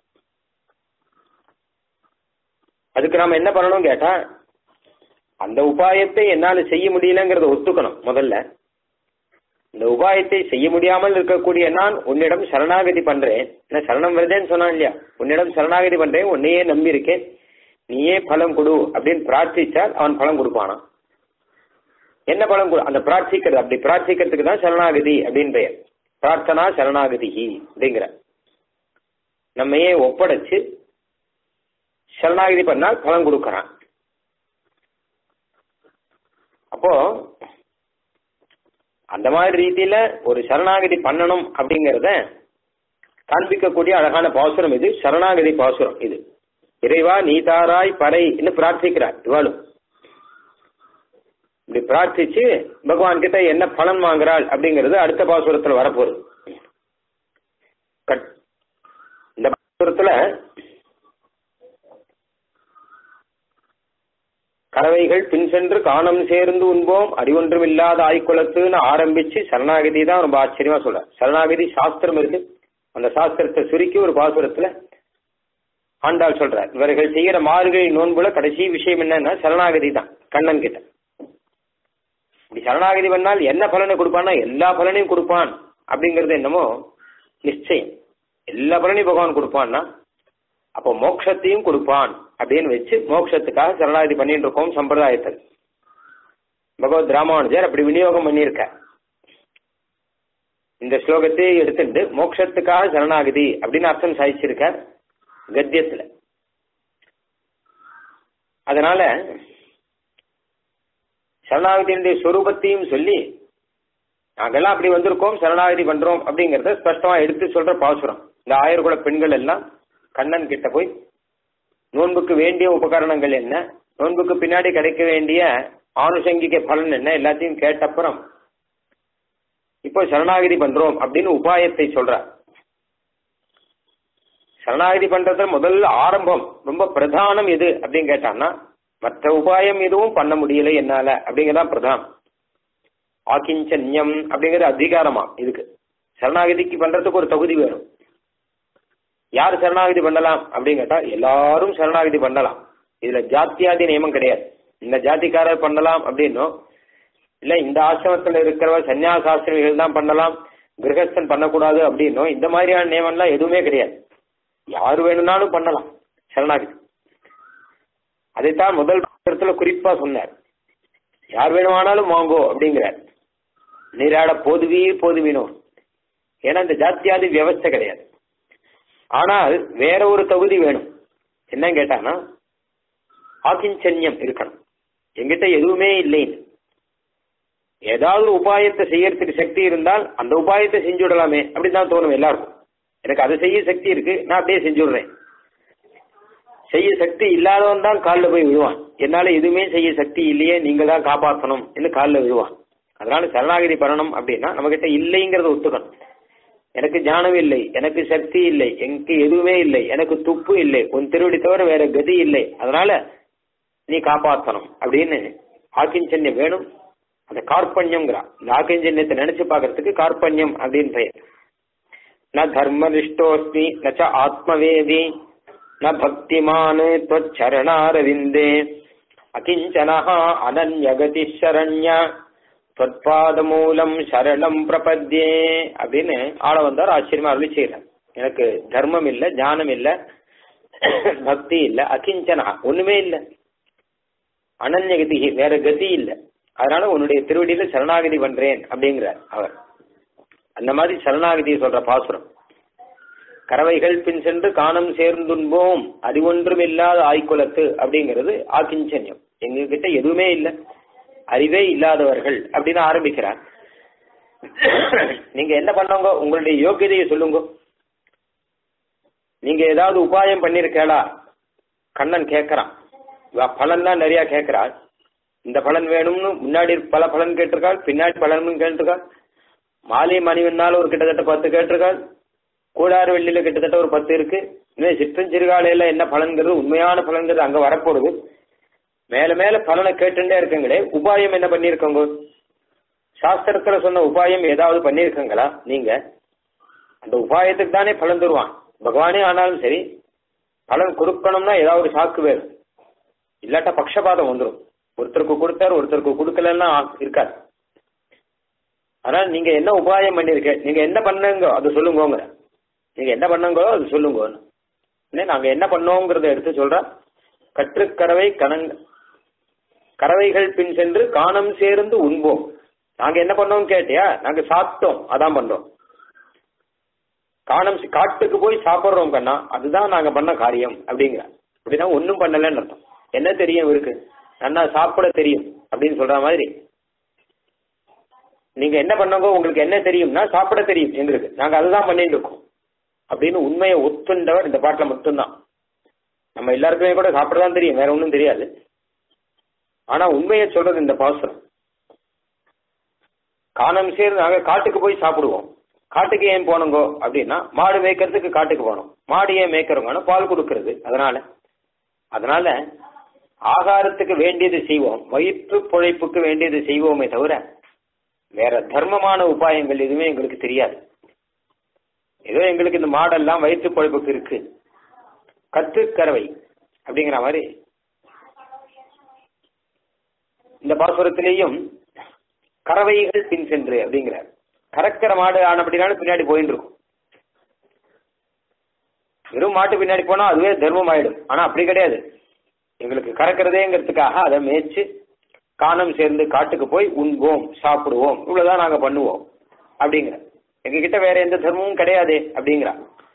அதுக்கு நாம என்ன பண்ணணும் கேட்டா அந்த உபாயத்தை என்னால செய்ய முடியலங்கிறத ஒத்துக்கணும் முதல்ல இந்த உபாயத்தை செய்ய முடியாமல் இருக்கக்கூடிய நான் உன்னிடம் சரணாகதி பண்றேன் என்ன சரணம் வருதேன்னு சொன்னான் இல்லையா உன்னிடம் சரணாகதி பண்றேன் உன்னையே நம்பி இருக்கேன் நீயே பலம் கொடு அப்படின்னு பிரார்த்திச்சால் அவன் பலம் கொடுப்பானா என்ன பலம் கொடு அந்த பிரார்த்திக்கிறது அப்படி பிரார்த்திக்கிறதுக்கு தான் சரணாகதி அப்படின்னு பெயர் பிரார்த்தனா சரணாகதி அப்படிங்கிற நம்மையே ஒப்படைச்சு சரணாகதி பண்ணால் பலன் கொடுக்கறான் அப்போ அந்த மாதிரி ரீதியில ஒரு சரணாகதி பண்ணணும் அப்படிங்கறத காண்பிக்கக்கூடிய அழகான பாசுரம் இது சரணாகதி பாசுரம் இது இறைவா நீதாராய் பறை பிரார்த்திக்கிறார் இவாளும் இப்படி பிரார்த்திச்சு பகவான் கிட்ட என்ன பலன் வாங்குறாள் அப்படிங்கிறது அடுத்த பாசுரத்துல வரப்போகுது இந்த பாசுரத்துல கறவைகள் பின் சென்று காணம் சேர்ந்து உண்போம் அறிவொன்றும் இல்லாத ஆய்குலத்துன்னு ஆரம்பிச்சு சரணாகதி தான் ரொம்ப ஆச்சரியமா சொல்ற சரணாகதி சாஸ்திரம் இருக்கு அந்த சாஸ்திரத்தை சுருக்கி ஒரு பாசுரத்துல ஆண்டாள் சொல்றார் இவர்கள் செய்கிற மார்கழி நோன்புல கடைசி விஷயம் என்னன்னா சரணாகதி தான் கண்ணன் கிட்ட நீ சரணாகதி பண்ணால் என்ன பலனை கொடுப்பான்னா எல்லா பலனையும் கொடுப்பான் அப்படிங்கிறது என்னமோ நிச்சயம் எல்லா பலனையும் பகவான் கொடுப்பான்னா அப்போ மோட்சத்தையும் கொடுப்பான் அப்படின்னு வச்சு மோட்சத்துக்காக சரணாகதி பண்ணிட்டு இருக்கோம் சம்பிரதாயத்தில் பகவத் ராமானுஜர் அப்படி விநியோகம் பண்ணியிருக்க இந்த ஸ்லோகத்தை எடுத்துட்டு மோட்சத்துக்காக சரணாகதி அப்படின்னு அர்த்தம் சாதிச்சிருக்கார் கத்தியத்துல அதனால சரணாகதியினுடைய ஸ்வரூபத்தையும் சொல்லி நாங்கெல்லாம் அப்படி வந்திருக்கோம் சரணாகதி பண்றோம் அப்படிங்கறத ஸ்பஷ்டமா எடுத்து சொல்ற பாசுரம் இந்த ஆயிரகுல பெண்கள் எல்லாம் கண்ணன் கிட்ட போய் நோன்புக்கு வேண்டிய உபகரணங்கள் என்ன நோன்புக்கு பின்னாடி கிடைக்க வேண்டிய ஆனுஷங்கிக பலன் என்ன எல்லாத்தையும் கேட்டப்புறம் இப்போ சரணாகதி பண்றோம் அப்படின்னு உபாயத்தை சொல்றார் சரணாகதி பண்றதுல முதல்ல ஆரம்பம் ரொம்ப பிரதானம் எது அப்படின்னு கேட்டான்னா மற்ற உபாயம் எதுவும் பண்ண முடியல என்னால அப்படிங்கறதான் பிரதானம் ஆக்கிஞ்சன்யம் அப்படிங்கிறது அதிகாரமா இதுக்கு சரணாகதிக்கு பண்றதுக்கு ஒரு தகுதி வேணும் யார் சரணாகதி பண்ணலாம் அப்படின்னு கேட்டா எல்லாரும் சரணாகதி பண்ணலாம் இதுல ஜாத்தியாதி நியமம் கிடையாது இந்த ஜாதிக்காரர் பண்ணலாம் அப்படின்னும் இல்ல இந்த ஆசிரமத்துல இருக்கிறவ சன்னியாசாசிரமிகள் தான் பண்ணலாம் கிரகஸ்தன் பண்ணக்கூடாது அப்படின்னும் இந்த மாதிரியான நியமம்லாம் எதுவுமே கிடையாது யார் வேணும்னாலும் பண்ணலாம் சரணாகதி அதைத்தான் முதல் பத்திரத்துல குறிப்பா சொன்னார் யார் வேணுமானாலும் வாங்கோ அப்படிங்கிறார் நீராட போதுவீர் போதுவீனோ ஏன்னா இந்த ஜாத்தியாதி வியவஸ்தை கிடையாது ஆனால் வேற ஒரு தகுதி வேணும் என்ன கேட்டானா ஆக்கிஞ்சன்யம் இருக்கணும் எங்கிட்ட எதுவுமே இல்லைன்னு ஏதாவது ஒரு உபாயத்தை செய்யறதுக்கு சக்தி இருந்தால் அந்த உபாயத்தை செஞ்சு விடலாமே அப்படின்னு தான் தோணும் எல்லாருக்கும் எனக்கு அதை செய்ய சக்தி இருக்கு நான் அப்படியே செஞ்சு விடுறேன் செய்ய சக்தி இல்லாதவன் தான் காலில் போய் விழுவான் என்னால எதுவுமே செய்ய சக்தி இல்லையே நீங்க தான் காப்பாற்றணும் என்று காலில் விழுவான் அதனால சரணாகதி பண்ணணும் அப்படின்னா நம்ம கிட்ட இல்லைங்கிறத ஒத்துக்கணும் எனக்கு ஞானம் இல்லை எனக்கு சக்தி இல்லை எனக்கு எதுவுமே இல்லை எனக்கு துப்பு இல்லை உன் திருவடி தவிர வேற கதி இல்லை அதனால நீ காப்பாற்றணும் அப்படின்னு ஆக்கிஞ்சன்யம் வேணும் அந்த கார்பண்யம்ங்கிறா இந்த ஆக்கிஞ்சன்யத்தை நினைச்சு பார்க்கறதுக்கு கார்பண்யம் அப்படின்னு பெயர் ந தர்மனிஷ்டோஸ்மி நச்ச ஆத்மவேதி ந பக்திமான் त्वच्चरणारविन्दे அகிஞ்சனः அனன்யகதி சரண்ய தொற்பாதமூலம் சரணம் பிரபத்யே அப்படின்னு ஆள வந்தார் ஆச்சரியமா அருளி செய்யறார் எனக்கு தர்மம் இல்ல ஞானம் இல்ல பக்தி இல்ல அகிஞ்சனா ஒண்ணுமே இல்ல அனன்யகதி வேற கதி இல்ல அதனால உன்னுடைய திருவடியில சரணாகதி பண்றேன் அப்படிங்கிறார் அவர் அந்த மாதிரி சரணாகதியை சொல்ற பாசுரம் கறவைகள் பின் சென்று காணம் சேர்ந்துன்போம் அறிவொன்றும் இல்லாத ஆய்குலத்து அப்படிங்கிறது ஆக்கிஞ்சன்யம் எங்க கிட்ட எதுவுமே இல்லை அறிவே இல்லாதவர்கள் அப்படின்னு ஆரம்பிக்கிறார் நீங்க என்ன பண்ணவங்க உங்களுடைய யோகியதையை சொல்லுங்க நீங்க ஏதாவது உபாயம் பண்ணிருக்கேளா கண்ணன் கேட்கறான் பலன் தான் நிறைய கேட்கிறாள் இந்த பலன் வேணும்னு முன்னாடி பல பலன் கேட்டிருக்காள் பின்னாடி பலனும் கேட்டிருக்காள் மாலை மணிவனால் ஒரு கிட்டத்தட்ட பத்து கேட்டிருக்காள் கூடாறு வெள்ளியில கிட்டத்தட்ட ஒரு பத்து இருக்கு இன்னும் சிற்றஞ்சிறுகாலையில என்ன பலன்கிறது உண்மையான பலன்கிறது அங்க வரப்போகுது மேல மேல பலனை கேட்டுட்டே இருக்குங்களே உபாயம் என்ன பண்ணிருக்கோங்க சாஸ்திரத்துல சொன்ன உபாயம் ஏதாவது பண்ணிருக்கங்களா நீங்க அந்த உபாயத்துக்கு தானே பலன் தருவான் பகவானே ஆனாலும் சரி பலன் கொடுக்கணும்னா ஏதாவது ஒரு சாக்கு வேணும் இல்லாட்டா பக்ஷபாதம் வந்துடும் ஒருத்தருக்கு கொடுத்தாரு ஒருத்தருக்கு கொடுக்கலன்னா இருக்காது அதனால நீங்க என்ன உபாயம் பண்ணிருக்க நீங்க என்ன பண்ணுங்க அது சொல்லுங்க நீங்க என்ன பண்ணுங்களோ அது சொல்லுங்க நாங்க என்ன பண்ணோங்கிறத எடுத்து சொல்ற கற்றுக்கறவை கணங்க கறவைகள் பின் சென்று காணம் சேர்ந்து உண்போம் நாங்க என்ன பண்ணோம் கேட்டியா நாங்க சாப்பிட்டோம் அதான் பண்றோம் காணம் காட்டுக்கு போய் சாப்பிடுறோம் கண்ணா அதுதான் நாங்க பண்ண காரியம் அப்படிங்கிற அப்படின்னா ஒன்னும் பண்ணலன்னு அர்த்தம் என்ன தெரியும் இவருக்கு நன்னா சாப்பிட தெரியும் அப்படின்னு சொல்ற மாதிரி நீங்க என்ன பண்ணவங்க உங்களுக்கு என்ன தெரியும்னா சாப்பிட தெரியும் எங்களுக்கு நாங்க அதுதான் பண்ணிட்டு இருக்கோம் அப்படின்னு உண்மையை ஒத்துண்டவர் இந்த பாட்டுல மட்டும்தான் நம்ம எல்லாருக்குமே கூட சாப்பிடதான் தெரியும் வேற ஒன்றும் தெரியாது ஆனா உண்மையை சொல்றது இந்த பாசுரம் காணம் சேர்ந்து நாங்க காட்டுக்கு போய் சாப்பிடுவோம் காட்டுக்கு ஏன் போனோங்கோ அப்படின்னா மாடு மேய்க்கிறதுக்கு காட்டுக்கு போனோம் மாடு ஏன் மேய்க்கிறவங்கன்னா பால் கொடுக்கறது அதனால அதனால ஆகாரத்துக்கு வேண்டியது செய்வோம் வயிற்று பொழைப்புக்கு வேண்டியது செய்வோமே தவிர வேற தர்மமான உபாயங்கள் எதுவுமே எங்களுக்கு தெரியாது ஏதோ எங்களுக்கு இந்த மாடெல்லாம் வயிற்று பொழைப்புக்கு இருக்கு கத்துக்கறவை அப்படிங்கிற மாதிரி இந்த பாசுரத்திலேயும் கறவைகள் பின் சென்று அப்படிங்கிறார் கறக்கிற மாடு ஆனப்படினாலும் பின்னாடி போயின்னு இருக்கும் வெறும் மாட்டு பின்னாடி போனா அதுவே தர்மம் ஆயிடும் ஆனா அப்படி கிடையாது எங்களுக்கு கறக்கிறதேங்கிறதுக்காக அதை மேய்ச்சு காணம் சேர்ந்து காட்டுக்கு போய் உண்போம் சாப்பிடுவோம் இவ்வளவுதான் நாங்க பண்ணுவோம் அப்படிங்கிற எங்க கிட்ட வேற எந்த தர்மமும் கிடையாது அப்படிங்கிறா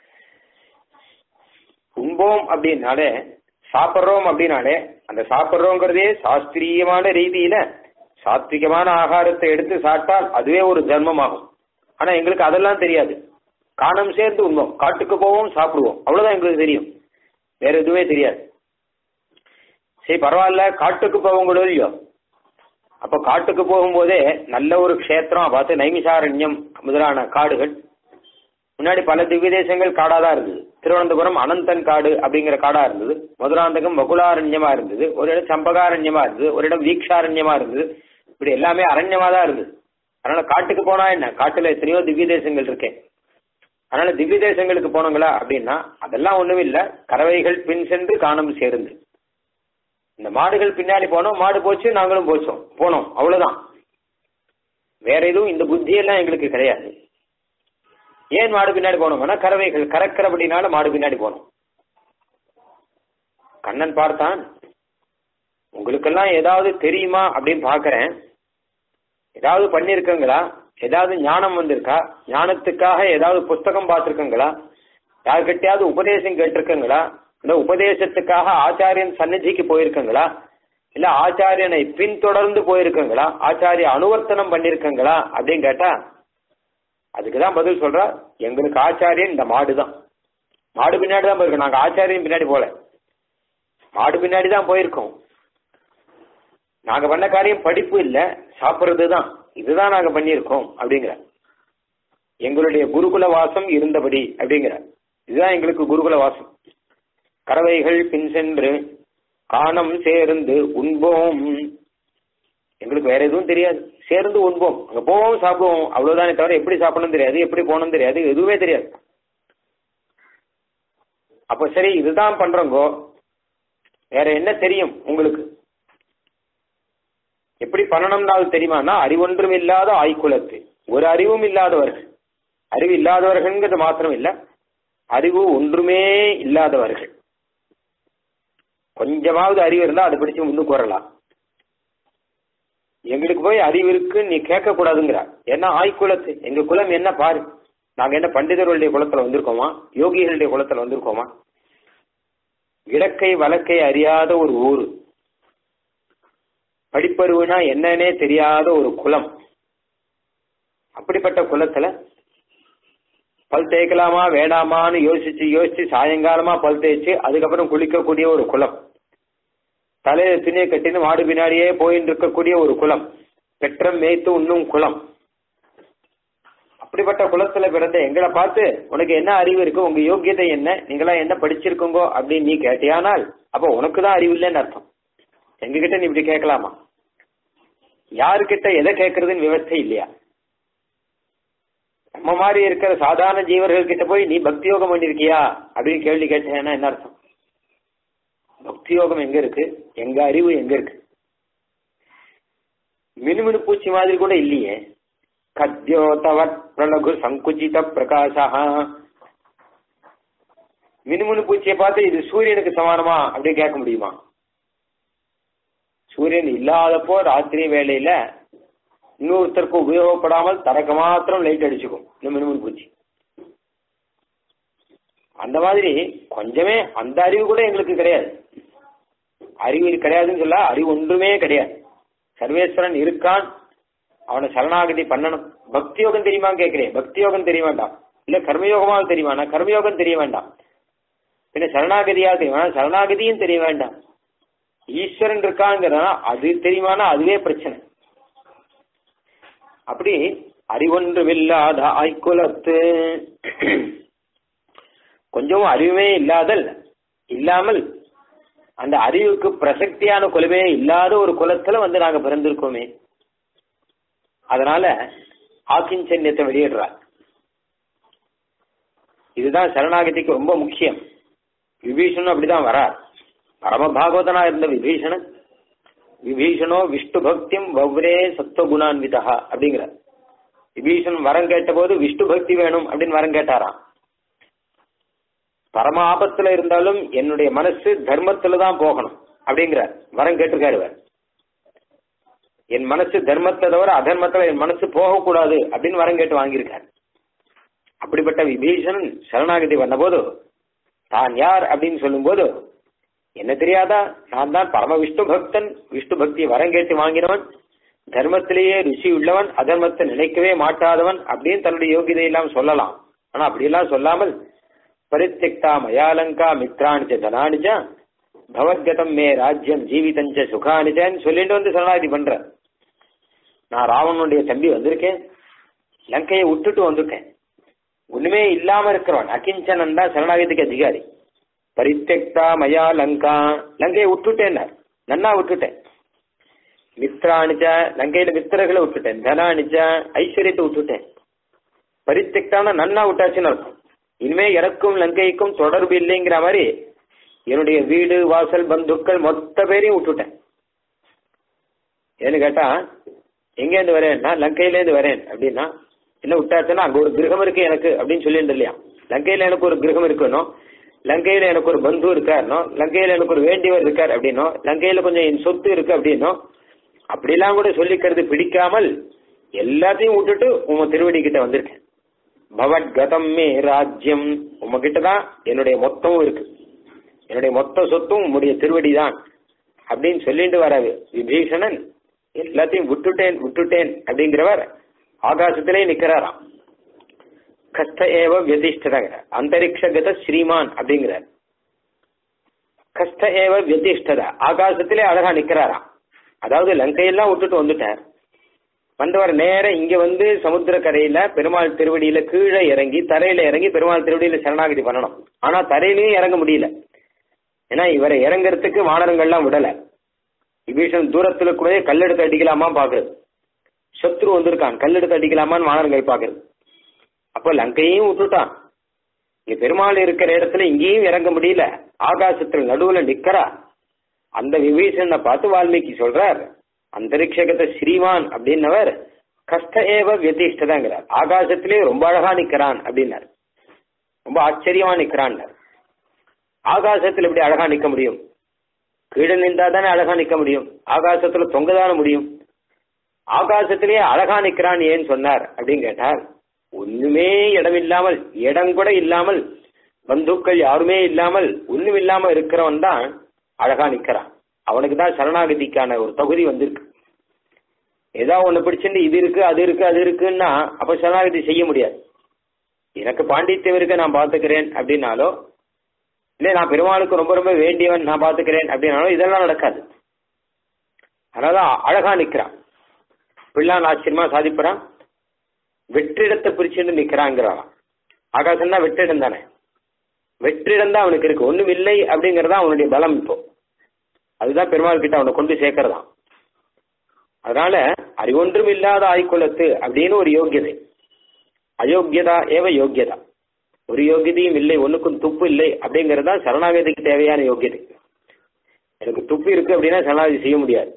உண்போம் அப்படின்னாலே சாப்பிட்றோம் அப்படின்னாலே அந்த சாப்பிட்றோங்கிறதே சாஸ்திரியமான ரீதியில சாத்விகமான ஆகாரத்தை எடுத்து சாப்பிட்டால் அதுவே ஒரு தர்மமாகும் ஆனா எங்களுக்கு அதெல்லாம் தெரியாது காணம் சேர்ந்து உண்போம் காட்டுக்கு போவோம் சாப்பிடுவோம் அவ்வளவுதான் எங்களுக்கு தெரியும் வேற எதுவுமே தெரியாது சரி பரவாயில்ல காட்டுக்கு போவங்களோ இல்லையோ அப்ப காட்டுக்கு போகும்போதே நல்ல ஒரு க்ஷேத்திரம் பார்த்து நைமிசாரண்யம் முதலான காடுகள் முன்னாடி பல திவ்ய தேசங்கள் காடா தான் இருந்தது திருவனந்தபுரம் அனந்தன் காடு அப்படிங்கிற காடா இருந்தது மதுராந்தகம் வகுலாரண்யமா இருந்தது ஒரு இடம் சம்பகாரண்யமா இருந்தது ஒரு இடம் வீக்ஷாரண்யமா இருந்தது இப்படி எல்லாமே அரண்யமா தான் இருந்தது அதனால காட்டுக்கு போனா என்ன காட்டுல எத்தனையோ திவ்ய தேசங்கள் இருக்கேன் அதனால திவ்ய தேசங்களுக்கு போனோங்களா அப்படின்னா அதெல்லாம் ஒண்ணும் இல்ல கறவைகள் பின் சென்று காணம் சேர்ந்து இந்த மாடுகள் பின்னாடி போனோம் மாடு போச்சு நாங்களும் போச்சோம் போனோம் அவ்வளவுதான் வேற எதுவும் இந்த புத்தியெல்லாம் எங்களுக்கு கிடையாது ஏன் மாடு பின்னாடி போனோம்னா கறவைகள் கறக்கிறபடினால மாடு பின்னாடி போனோம் கண்ணன் பார்த்தான் உங்களுக்கெல்லாம் ஏதாவது தெரியுமா அப்படின்னு பாக்குறேன் ஏதாவது பண்ணிருக்கங்களா ஏதாவது ஞானம் வந்திருக்கா ஞானத்துக்காக ஏதாவது புஸ்தகம் பார்த்திருக்கங்களா யாருக்கிட்டையாவது உபதேசம் கேட்டிருக்கங்களா இல்ல உபதேசத்துக்காக ஆச்சாரியன் சந்நிதிக்கு போயிருக்கங்களா இல்ல ஆச்சாரியனை பின்தொடர்ந்து போயிருக்கங்களா ஆச்சாரிய அனுவர்த்தனம் பண்ணிருக்கங்களா அப்படின்னு கேட்டா அதுக்குதான் பதில் சொல்றா எங்களுக்கு ஆச்சாரியன் இந்த மாடு தான் மாடு பின்னாடி தான் போயிருக்கோம் நாங்க ஆச்சாரியன் பின்னாடி போல மாடு பின்னாடி தான் போயிருக்கோம் நாங்க பண்ண காரியம் படிப்பு இல்ல சாப்பிடுறது தான் இதுதான் நாங்க பண்ணியிருக்கோம் அப்படிங்கிற எங்களுடைய குருகுல வாசம் இருந்தபடி அப்படிங்கிற இதுதான் எங்களுக்கு குருகுல வாசம் கறவைகள் பின் சென்று காணம் சேர்ந்து உண்போம் எங்களுக்கு வேற எதுவும் தெரியாது சேர்ந்து உண்போம் அங்க போவோம் சாப்பிடுவோம் அவ்வளவுதானே தவிர எப்படி சாப்பிடணும் தெரியாது எப்படி போகணும் தெரியாது எதுவுமே தெரியாது அப்ப சரி இதுதான் பண்றோங்கோ வேற என்ன தெரியும் உங்களுக்கு எப்படி பண்ணணும்னாலும் தெரியுமானா அறிவொன்றும் இல்லாத ஆய்குலத்து ஒரு அறிவும் இல்லாதவர்கள் அறிவு இல்லாதவர்கள்ங்கிறது மாத்திரம் இல்ல அறிவு ஒன்றுமே இல்லாதவர்கள் கொஞ்சமாவது அறிவு இருந்தா அதை பிடிச்சு முன்னுக்கு வரலாம் எங்களுக்கு போய் அறிவு இருக்கு நீ கேட்க கூடாதுங்கிற ஏன்னா ஆய்குலத்து எங்க குலம் என்ன பாரு நாங்க என்ன பண்டிதர்களுடைய குலத்துல வந்திருக்கோமா யோகிகளுடைய குலத்துல வந்திருக்கோமா இடக்கை வழக்கை அறியாத ஒரு ஊர் படிப்பறிவுனா என்னன்னே தெரியாத ஒரு குலம் அப்படிப்பட்ட குலத்துல பல் தேய்க்கலாமா வேண்டாமான்னு யோசிச்சு யோசிச்சு சாயங்காலமா பல் தேய்ச்சு அதுக்கப்புறம் குளிக்கக்கூடிய ஒரு குலம் தலையில துணியை கட்டின்னு மாடு பின்னாடியே போயின்னு இருக்கக்கூடிய ஒரு குலம் பெற்றம் மேய்த்து உண்ணும் குலம் அப்படிப்பட்ட குலத்துல பிறந்த எங்களை பார்த்து உனக்கு என்ன அறிவு இருக்கு உங்க யோக்கியதை என்ன நீங்களா என்ன படிச்சிருக்கோங்கோ அப்படின்னு நீ கேட்டியானால் அப்ப உனக்கு தான் அறிவு இல்லைன்னு அர்த்தம் எங்ககிட்ட நீ இப்படி கேட்கலாமா யாருக்கிட்ட எதை கேட்கறதுன்னு விவஸ்தை இல்லையா நம்ம மாதிரி இருக்கிற சாதாரண ஜீவர்கள் கிட்ட போய் நீ பக்தி யோகம் பண்ணிருக்கியா அப்படின்னு கேள்வி கேட்டேன்னா என்ன அர்த்தம் பக்தி யோகம் எங்க இருக்கு எங்க அறிவு எங்க இருக்கு மினுமினு பூச்சி மாதிரி கூட இல்லையே கத்யோதவத் பிரலகு சங்குச்சித பிரகாசா மினுமினு பூச்சியை பார்த்து இது சூரியனுக்கு சமானமா அப்படின்னு கேட்க முடியுமா சூரியன் இல்லாதப்போ ராத்திரி வேலையில இன்னொருத்தருக்கு உபயோகப்படாமல் தனக்கு மாத்திரம் லைட் அடிச்சுக்கும் இந்த மினுமின் பூச்சி அந்த மாதிரி கொஞ்சமே அந்த அறிவு கூட எங்களுக்கு கிடையாது அறிவு கிடையாதுன்னு சொல்ல அறிவு ஒன்றுமே கிடையாது சர்வேஸ்வரன் இருக்கான் அவனை சரணாகதி பண்ணணும் பக்தி யோகம் தெரியுமான்னு கேட்கிறேன் பக்தி யோகம் தெரிய வேண்டாம் இல்ல கர்மயோகமாக தெரியுமா கர்மயோகம் தெரிய வேண்டாம் பின்ன சரணாகதியா தெரியுமா சரணாகதியும் தெரிய வேண்டாம் ஈஸ்வரன் இருக்காங்கிறதா அது தெரியுமானா அதுவே பிரச்சனை அப்படி அறிவொன்றுமில்லாத ஆய்குலத்து கொஞ்சம் அறிவுமே இல்லாதல் இல்லாமல் அந்த அறிவுக்கு பிரசக்தியான குலமே இல்லாத ஒரு குலத்துல வந்து நாங்க பிறந்திருக்கோமே அதனால ஆக்கிஞ்சன்யத்தை வெளியிடுறார் இதுதான் சரணாகதிக்கு ரொம்ப முக்கியம் விபீஷனும் அப்படிதான் வரார் பரம பாகவதனா இருந்த விபீஷணன் விபீஷணோ விஷ்ணு பக்தியும் வவ்ரே சத்துவகுணான்விதா அப்படிங்கிறார் விபீஷன் வரம் கேட்டபோது விஷ்ணு பக்தி வேணும் அப்படின்னு வரம் கேட்டாராம் பரம ஆபத்துல இருந்தாலும் என்னுடைய மனசு தர்மத்துல தான் போகணும் அப்படிங்கிறார் வரம் கேட்டிருக்காரு இவர் என் மனசு தர்மத்தை தவிர அதர்மத்துல என் மனசு போகக்கூடாது அப்படின்னு வரம் கேட்டு வாங்கியிருக்கார் அப்படிப்பட்ட விபீஷணன் சரணாகதி வந்தபோது தான் யார் அப்படின்னு சொல்லும்போது என்ன தெரியாதா நான் தான் பரம விஷ்ணு பக்தன் விஷ்ணு பக்தியை வரம் கேட்டு வாங்கினவன் தர்மத்திலேயே ருசி உள்ளவன் அதர்மத்தை நினைக்கவே மாட்டாதவன் அப்படின்னு தன்னுடைய யோகிதை எல்லாம் சொல்லலாம் ஆனா அப்படியெல்லாம் சொல்லாமல் பரித்தியக்தா மயாலங்கா மித்ராணிச்ச தனானிச்ச பவத்கதம் மே ராஜ்யம் ஜீவிதஞ்ச சுகானிச்சன்னு சொல்லிட்டு வந்து சரணாகதி பண்ற நான் ராவணனுடைய தம்பி வந்திருக்கேன் லங்கையை விட்டுட்டு வந்திருக்கேன் ஒண்ணுமே இல்லாம இருக்கிறவன் அகிஞ்சனன் தான் சரணாகதிக்கு அதிகாரி பரித்தியக்தா மயா லங்கா லங்கையை விட்டுட்டேன் நன்னா விட்டுட்டேன் மித்ராணிச்ச லங்கையில மித்திரர்களை விட்டுட்டேன் தனானிச்ச ஐஸ்வர்யத்தை விட்டுட்டேன் பரித்தியக்தான நன்னா விட்டாச்சுன்னு அர்த்தம் இனிமே எனக்கும் லங்கைக்கும் தொடர்பு இல்லைங்கிற மாதிரி என்னுடைய வீடு வாசல் பந்துக்கள் மொத்த பேரையும் விட்டுட்டேன் ஏன்னு கேட்டா எங்கேருந்து வரேன்னா லங்கையிலேருந்து வரேன் அப்படின்னா என்ன விட்டாச்சுன்னா அங்க ஒரு கிரகம் இருக்கு எனக்கு அப்படின்னு சொல்லிட்டு இல்லையா லங்கையில எனக்கு ஒரு கிரகம் இருக்கணும் லங்கையில எனக்கு ஒரு பந்து இருக்காருனோ லங்கையில எனக்கு ஒரு வேண்டியவர் இருக்கார் அப்படின்னோ லங்கையில கொஞ்சம் என் சொத்து இருக்கு அப்படின்னோ அப்படிலாம் கூட சொல்லிக்கிறது பிடிக்காமல் எல்லாத்தையும் விட்டுட்டு உங்க திருவடி கிட்ட வந்திருக்கேன் பவத் கதம் மே ராஜ்யம் உங்ககிட்ட தான் என்னுடைய மொத்தமும் இருக்கு என்னுடைய மொத்த சொத்தும் உம்முடைய திருவடி தான் அப்படின்னு சொல்லிட்டு வர விபீஷணன் எல்லாத்தையும் விட்டுட்டேன் விட்டுட்டேன் அப்படிங்கிறவர் ஆகாசத்திலே நிக்கிறாராம் கஷ்ட ஏவ வியதிஷ்டதாங்க அந்தரிக்ஷகத ஸ்ரீமான் அப்படிங்கிறார் கஷ்ட ஏவ வியதிஷ்டத ஆகாசத்திலே அழகா நிக்கிறாராம் அதாவது லங்கையெல்லாம் விட்டுட்டு வந்துட்டார் வந்தவர் நேர இங்க வந்து சமுத்திர கரையில பெருமாள் திருவடியில கீழே இறங்கி தரையில இறங்கி பெருமாள் திருவடியில சரணாகதி பண்ணணும் ஆனா தரையிலயும் இறங்க முடியல ஏன்னா இவரை இறங்குறதுக்கு வானரங்கள்லாம் விடல விபீஷன் தூரத்துல கூட கல்லெடுத்து அடிக்கலாமா பாக்குறது சத்ரு வந்திருக்கான் கல்லெடுத்து அடிக்கலாமான்னு வானரங்கள் பாக்குறது அப்ப லங்கையும் விட்டுட்டான் இங்க பெருமாள் இருக்கிற இடத்துல இங்கேயும் இறங்க முடியல ஆகாசத்துல நடுவுல நிக்கிறா அந்த விபீஷனை பார்த்து வால்மீகி சொல்றார் அந்தரிக்ஷகத ஸ்ரீமான் அப்படின்னவர் கஷ்ட ஏவ வியதிஷ்டதாங்கிறார் ஆகாசத்திலே ரொம்ப அழகா நிக்கிறான் அப்படின்னார் ரொம்ப ஆச்சரியமா நிக்கிறான் ஆகாசத்துல எப்படி அழகா நிக்க முடியும் கீழே நின்றா தானே அழகா நிக்க முடியும் ஆகாசத்துல தொங்கதான முடியும் ஆகாசத்திலேயே அழகா நிக்கிறான் ஏன் சொன்னார் அப்படின்னு கேட்டார் ஒண்ணுமே இடம் இல்லாமல் இடம் கூட இல்லாமல் பந்துக்கள் யாருமே இல்லாமல் ஒண்ணும் இல்லாம இருக்கிறவன் தான் அழகா நிக்கிறான் அவனுக்கு தான் சரணாகதிக்கான ஒரு தகுதி வந்திருக்கு ஏதோ ஒண்ணு பிடிச்சிட்டு இது இருக்கு அது இருக்கு அது இருக்குன்னா அப்ப சரணாகதி செய்ய முடியாது எனக்கு பாண்டித்யம் இருக்கு நான் பாத்துக்கிறேன் அப்படின்னாலோ இல்ல நான் பெருமாளுக்கு ரொம்ப ரொம்ப வேண்டியவன் நான் பாத்துக்கிறேன் அப்படின்னாலும் இதெல்லாம் நடக்காது அதனால அழகா நிக்கிறான் பிள்ளான் ஆச்சரியமா சாதிப்புறான் வெற்றிடத்தை பிரிச்சுட்டு நிக்கிறாங்கிறான் ஆகாசம் தான் வெற்றிடம் தானே வெற்றிடம் தான் அவனுக்கு இருக்கு ஒண்ணும் இல்லை அப்படிங்கறதா அவனுடைய பலம் இப்போ அதுதான் பெருமாள் கிட்ட அவனை கொண்டு சேர்க்கறதான் அதனால அறிவொன்றும் இல்லாத ஆய்குலத்து அப்படின்னு ஒரு யோகியதை அயோக்கியதா ஏவ யோக்கியதா ஒரு யோகியதையும் இல்லை ஒண்ணுக்கும் துப்பு இல்லை அப்படிங்கறது தான் சரணாகதிக்கு தேவையான யோகியதை எனக்கு துப்பு இருக்கு அப்படின்னா சரணாகதி செய்ய முடியாது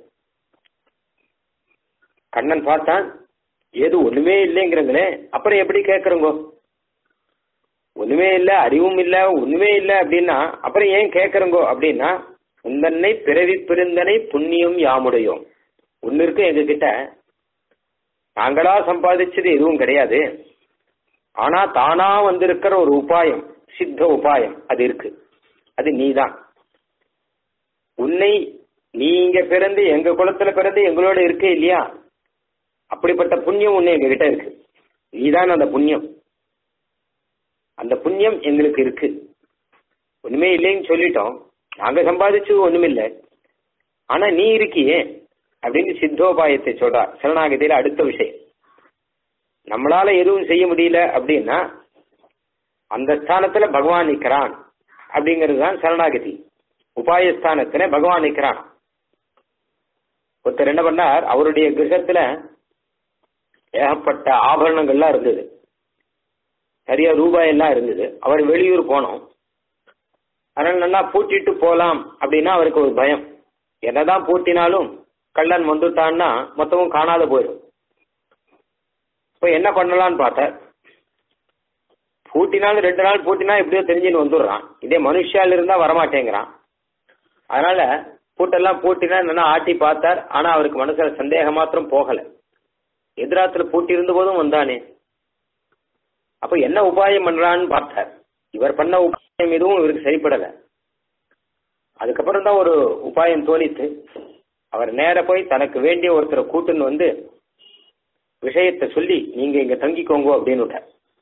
கண்ணன் பார்த்தான் ஏது ஒண்ணுமே இல்லைங்கிறங்களே அப்புறம் எப்படி கேட்கறங்கோ ஒண்ணுமே இல்ல அறிவும் இல்ல ஒண்ணுமே இல்ல அப்படின்னா அப்புறம் ஏன் கேட்கறங்கோ அப்படின்னா உந்தன்னை பிறவி பிறந்தனை புண்ணியம் யாமுடையோம் ஒன்னு இருக்கு எங்க கிட்ட நாங்களா சம்பாதிச்சது எதுவும் கிடையாது ஆனா தானா வந்திருக்கிற ஒரு உபாயம் சித்த உபாயம் அது இருக்கு அது நீதான் உன்னை நீ இங்க பிறந்து எங்க குலத்துல பிறந்து எங்களோட இருக்க இல்லையா அப்படிப்பட்ட புண்ணியம் ஒண்ணு எங்க கிட்ட இருக்கு நீதான் அந்த புண்ணியம் அந்த புண்ணியம் எங்களுக்கு இருக்கு ஒண்ணுமே இல்லைன்னு சொல்லிட்டோம் நாங்க சம்பாதிச்சது ஒண்ணுமில்லை ஆனா நீ இருக்கியே அப்படின்னு சித்தோபாயத்தை சொல்றா சரணாகதியில அடுத்த விஷயம் நம்மளால எதுவும் செய்ய முடியல அப்படின்னா அந்த ஸ்தானத்துல பகவான் நிக்கிறான் அப்படிங்கிறது தான் சரணாகதி உபாயஸ்தானத்துல பகவான் நிக்கிறான் ஒருத்தர் என்ன பண்ணார் அவருடைய கிரகத்துல ஏகப்பட்ட ஆபரணங்கள்லாம் இருந்தது நிறைய ரூபாய் எல்லாம் இருந்தது அவர் வெளியூர் போனோம் அதனால நல்லா பூட்டிட்டு போலாம் அப்படின்னா அவருக்கு ஒரு பயம் என்னதான் பூட்டினாலும் கள்ளன் வந்துட்டான்னா மொத்தமும் காணாத போயிடும் இப்போ என்ன பண்ணலாம்னு பார்த்தேன் பூட்டினாலும் ரெண்டு நாள் பூட்டினா எப்படியோ தெரிஞ்சுன்னு வந்துடுறான் இதே மனுஷால் இருந்தா வரமாட்டேங்கிறான் அதனால பூட்டெல்லாம் பூட்டினா என்னன்னா ஆட்டி பார்த்தார் ஆனா அவருக்கு மனசுல சந்தேகம் மாத்திரம் போகல எதிராத்துல பூட்டி இருந்த போதும் வந்தானே அப்ப என்ன உபாயம் பண்றான்னு பார்த்தார் இவர் பண்ண உபாயம் எதுவும் இவருக்கு சரிப்படல அதுக்கப்புறம் தான் ஒரு உபாயம் தோணித்து அவர் நேர போய் தனக்கு வேண்டிய ஒருத்தரை கூட்டுன்னு வந்து விஷயத்தை சொல்லி நீங்க இங்க தங்கிக்கோங்க அப்படின்னு விட்டார்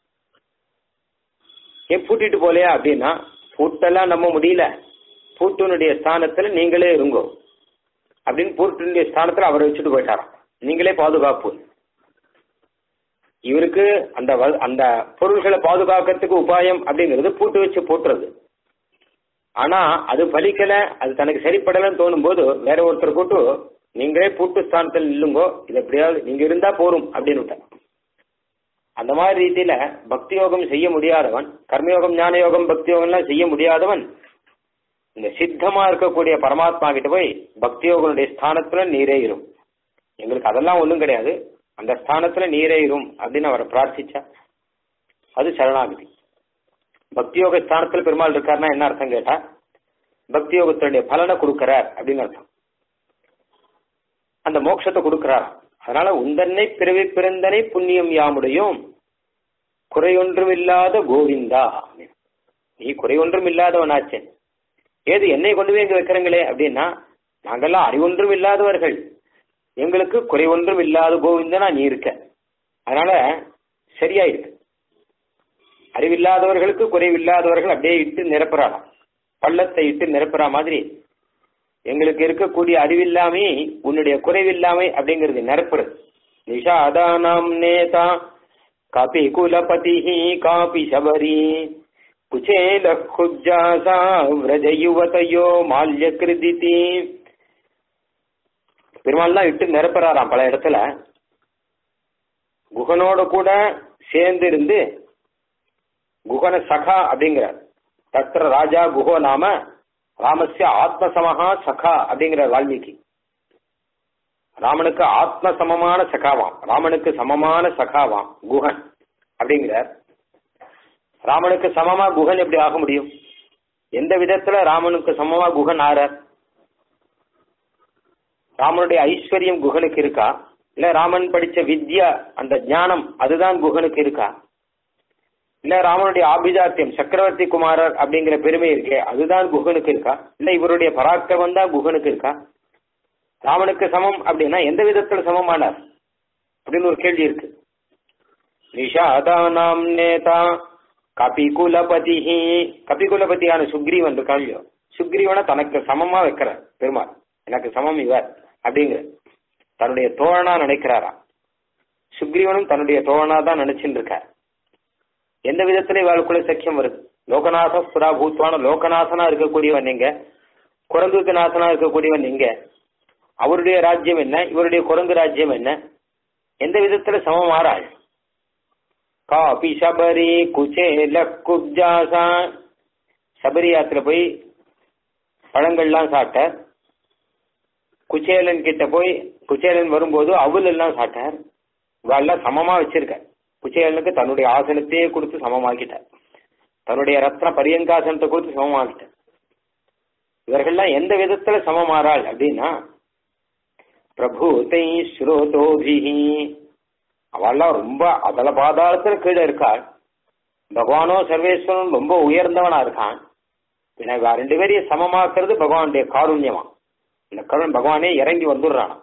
ஏன் பூட்டிட்டு போலையா அப்படின்னா பூட்டெல்லாம் நம்ப முடியல பூட்டினுடைய ஸ்தானத்துல நீங்களே இருங்கோ அப்படின்னு பூட்டினுடைய ஸ்தானத்துல அவரை வச்சுட்டு போயிட்டாராம் நீங்களே பாதுகாப்பு இவருக்கு அந்த வ- அந்த பொருள்களை பாதுகாக்கிறதுக்கு உபாயம் அப்படிங்கிறது பூட்டு வச்சு பூட்டுறது ஆனா அது பலிக்கல அது தனக்கு சரிப்படலன்னு தோணும் போது வேற ஒருத்தர் கூட்டு நீங்களே பூட்டு ஸ்தானத்தில் நில்லுங்கோ இது எப்படியாவது நீங்க இருந்தா போரும் அப்படின்னு விட்டார் அந்த மாதிரி ரீதியில பக்தி யோகம் செய்ய முடியாதவன் கர்மயோகம் ஞான யோகம் பக்தி யோகம்லாம் செய்ய முடியாதவன் இந்த சித்தமா இருக்கக்கூடிய பரமாத்மா கிட்ட போய் பக்தி யோகனுடைய ஸ்தானத்துல நீரே இரும் எங்களுக்கு அதெல்லாம் ஒண்ணும் கிடையாது அந்த ஸ்தானத்துல நீரே இரும் அப்படின்னு அவரை பிரார்த்திச்சா அது சரணாகதி பக்தி யோக ஸ்தானத்துல பெருமாள் இருக்காருன்னா என்ன அர்த்தம் கேட்டா பக்தி யோகத்தினுடைய பலனை கொடுக்கிறார் அப்படின்னு அர்த்தம் அந்த மோட்சத்தை கொடுக்கிறார் அதனால உந்தன்னை பிறவி பிறந்தனை புண்ணியம் யாமுடையோம் குறையொன்றும் இல்லாத கோவிந்தா நீ குறையொன்றும் இல்லாதவனாச்சே ஏது என்னை கொண்டு போய் இங்க வைக்கிறீங்களே அப்படின்னா நாங்கெல்லாம் அறிவொன்றும் இல்லாதவர்கள் எங்களுக்கு குறைவொன்றும் இல்லாத கோவிந்தனா நீ இருக்க அதனால சரியா இருக்கு அறிவில்லாதவர்களுக்கு குறைவில்லாதவர்கள் அப்படியே இட்டு நிரப்புறாளாம் பள்ளத்தை இட்டு நிரப்புற மாதிரி எங்களுக்கு இருக்கக்கூடிய அறிவில்லாமை உன்னுடைய குறைவில்லாமை அப்படிங்கிறது நிரப்புறது நிஷாதானாம் நேதா காபி குலபதி காபி சபரி குச்சேல குஜாசா விரஜ யுவதையோ மால்ய கிருதிதி பெருமாள் தான் இட்டு நிரப்புறாராம் பல இடத்துல குகனோட கூட சேர்ந்து இருந்து குகன சகா அப்படிங்கிறார் தத்திர ராஜா குஹோ நாம ராமஸ்ய ஆத்மசமஹா சகா அப்படிங்கிற வால்மீகி ராமனுக்கு ஆத்ம சமமான சகாவாம் ராமனுக்கு சமமான சகாவாம் குஹன் அப்படிங்கிறார் ராமனுக்கு சமமா குஹன் எப்படி ஆக முடியும் எந்த விதத்துல ராமனுக்கு சமமா குஹன் ஆறார் ராமனுடைய ஐஸ்வர்யம் குஹனுக்கு இருக்கா இல்ல ராமன் படிச்ச வித்யா அந்த ஞானம் அதுதான் குஹனுக்கு இருக்கா இல்ல ராமனுடைய ஆபிஜாத்தியம் சக்கரவர்த்தி குமாரர் அப்படிங்கிற பெருமை இருக்கே அதுதான் குஹனுக்கு இருக்கா இல்ல இவருடைய பராக்கிரமம் தான் குஹனுக்கு இருக்கா ராமனுக்கு சமம் அப்படின்னா எந்த விதத்துல சமமானார் அப்படின்னு ஒரு கேள்வி இருக்கு நிஷாதானாம் நேதா கபிகுலபதி கபிகுலபதியான சுக்ரீவன் இருக்கான் இல்லையோ சுக்ரீவனை தனக்கு சமமா வைக்கிறார் பெருமாள் எனக்கு சமம் இவர் அப்படிங்கிற தன்னுடைய தோழனா நினைக்கிறாரா சுக்ரீவனும் தன்னுடைய தோழனா தான் நினைச்சுட்டு இருக்கார் எந்த விதத்துல இவாளுக்குள்ள சக்கியம் வருது லோகநாத புரா பூத்வான லோகநாதனா இருக்கக்கூடியவன் எங்க குரங்குக்கு நாசனா இருக்கக்கூடியவன் எங்க அவருடைய ராஜ்யம் என்ன இவருடைய குரங்கு ராஜ்யம் என்ன எந்த விதத்துல சமம் மாறாள் காபி சபரி குச்சேல குப்ஜாசா சபரி யாத்திரை போய் பழங்கள்லாம் சாப்பிட்டார் குச்சேலன் கிட்ட போய் குச்சேலன் வரும்போது அவுல் எல்லாம் சாப்பிட்டார் இவாள்லாம் சமமா வச்சிருக்க குச்சேலனுக்கு தன்னுடைய ஆசனத்தையே கொடுத்து சமமாக்கிட்டார் தன்னுடைய ரத்ன பரியங்காசனத்தை கொடுத்து சமமாக்கிட்டார் இவர்கள்லாம் எந்த விதத்துல சமமாறாள் அப்படின்னா பிரபூத்தை ஸ்ரோதோபிஹி அவள்லாம் ரொம்ப அதல பாதாளத்துல கீழே இருக்காள் பகவானோ சர்வேஸ்வரன் ரொம்ப உயர்ந்தவனா இருக்கான் பின்ன இவ ரெண்டு பேரையும் சமமாக்குறது பகவானுடைய காருண்யமா இந்த கருண் பகவானே இறங்கி வந்துடுறான்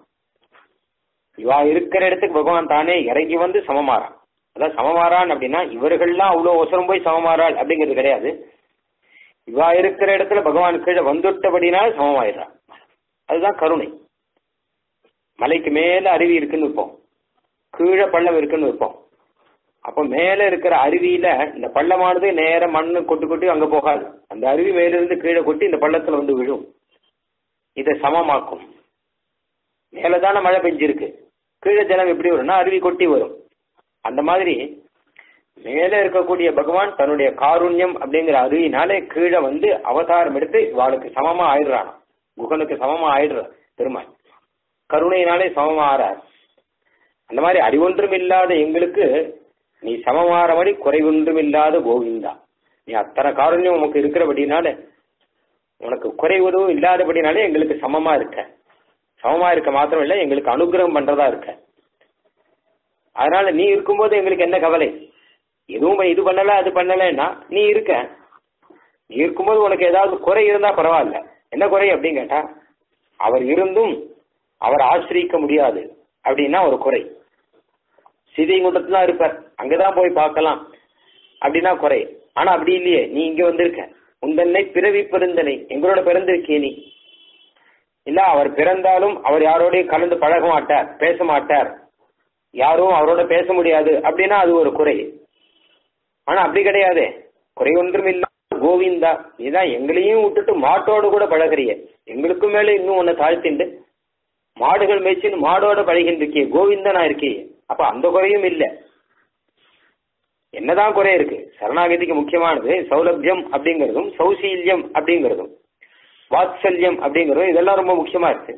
இவா இருக்கிற இடத்துக்கு பகவான் தானே இறங்கி வந்து சமமாறான் அதான் சமமாறான் அப்படின்னா இவர்கள்லாம் அவ்வளவு அவசரம் போய் சமமாறாள் அப்படிங்கிறது கிடையாது இவா இருக்கிற இடத்துல பகவான் கீழே வந்துட்டபடினால் சமமாயிடுறான் அதுதான் கருணை மலைக்கு மேல அருவி இருக்குன்னு வைப்போம் கீழே பள்ளம் இருக்குன்னு வைப்போம் அப்ப மேல இருக்கிற அருவியில இந்த பள்ளமானது நேர மண்ணு கொட்டு கொட்டி அங்க போகாது அந்த அருவி மேலிருந்து கீழே கொட்டி இந்த பள்ளத்துல வந்து விழும் இதை சமமாக்கும் மேலதான மழை பெஞ்சிருக்கு கீழே ஜலம் எப்படி வரும்னா அருவி கொட்டி வரும் அந்த மாதிரி மேல இருக்கக்கூடிய பகவான் தன்னுடைய காருண்யம் அப்படிங்கிற அருவினாலே கீழே வந்து அவதாரம் எடுத்து இவாளுக்கு சமமா ஆயிடுறான் குகனுக்கு சமமா ஆயிடுற பெருமாள் கருணையினாலே சமமாறார் அந்த மாதிரி அறிவொன்றும் இல்லாத எங்களுக்கு நீ சமமாறபடி குறைவொன்றும் இல்லாத கோவிந்தா நீ அத்தனை காரண்யம் உனக்கு இருக்கிறபடினால உனக்கு குறைவதும் இல்லாதபடினாலே எங்களுக்கு சமமா இருக்க சமமா இருக்க மாத்திரம் இல்ல எங்களுக்கு அனுகிரகம் பண்றதா இருக்க அதனால நீ இருக்கும்போது எங்களுக்கு என்ன கவலை எதுவும் இது பண்ணல அது பண்ணலன்னா நீ இருக்க நீ இருக்கும்போது உனக்கு ஏதாவது குறை இருந்தா பரவாயில்ல என்ன குறை அப்படின்னு கேட்டா அவர் இருந்தும் அவர் ஆசிரியிக்க முடியாது அப்படின்னா ஒரு குறை சீதைங்குண்டத்துல தான் இருப்பார் அங்கதான் போய் பார்க்கலாம் அப்படின்னா குறை ஆனா அப்படி இல்லையே நீ இங்க வந்திருக்க உந்தன்னை பிறவி பெருந்தனை எங்களோட பிறந்திருக்கே நீ இல்ல அவர் பிறந்தாலும் அவர் யாரோடையும் கலந்து பழக மாட்டார் பேச மாட்டார் யாரும் அவரோட பேச முடியாது அப்படின்னா அது ஒரு குறை ஆனா அப்படி கிடையாதே குறை ஒன்றும் இல்ல கோவிந்தா நீதான் எங்களையும் விட்டுட்டு மாட்டோடு கூட பழகிறிய எங்களுக்கும் மேல இன்னும் உன்னை தாழ்த்திண்டு மாடுகள் மேய்ச்சின்னு மாடோட பழகின்றிருக்கிய கோவிந்தனா இருக்கிய அப்ப அந்த குறையும் இல்ல என்னதான் குறை இருக்கு சரணாகதிக்கு முக்கியமானது சௌலபியம் அப்படிங்கிறதும் சௌசீல்யம் அப்படிங்கிறதும் வாத்சல்யம் அப்படிங்கிறதும் இதெல்லாம் ரொம்ப முக்கியமா இருக்கு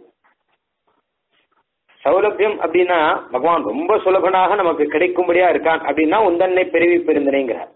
சௌலபியம் அப்படின்னா பகவான் ரொம்ப சுலபனாக நமக்கு கிடைக்கும்படியா இருக்கான் அப்படின்னா உந்தன்னை பெருவி பெருந்தனைங்கிறார்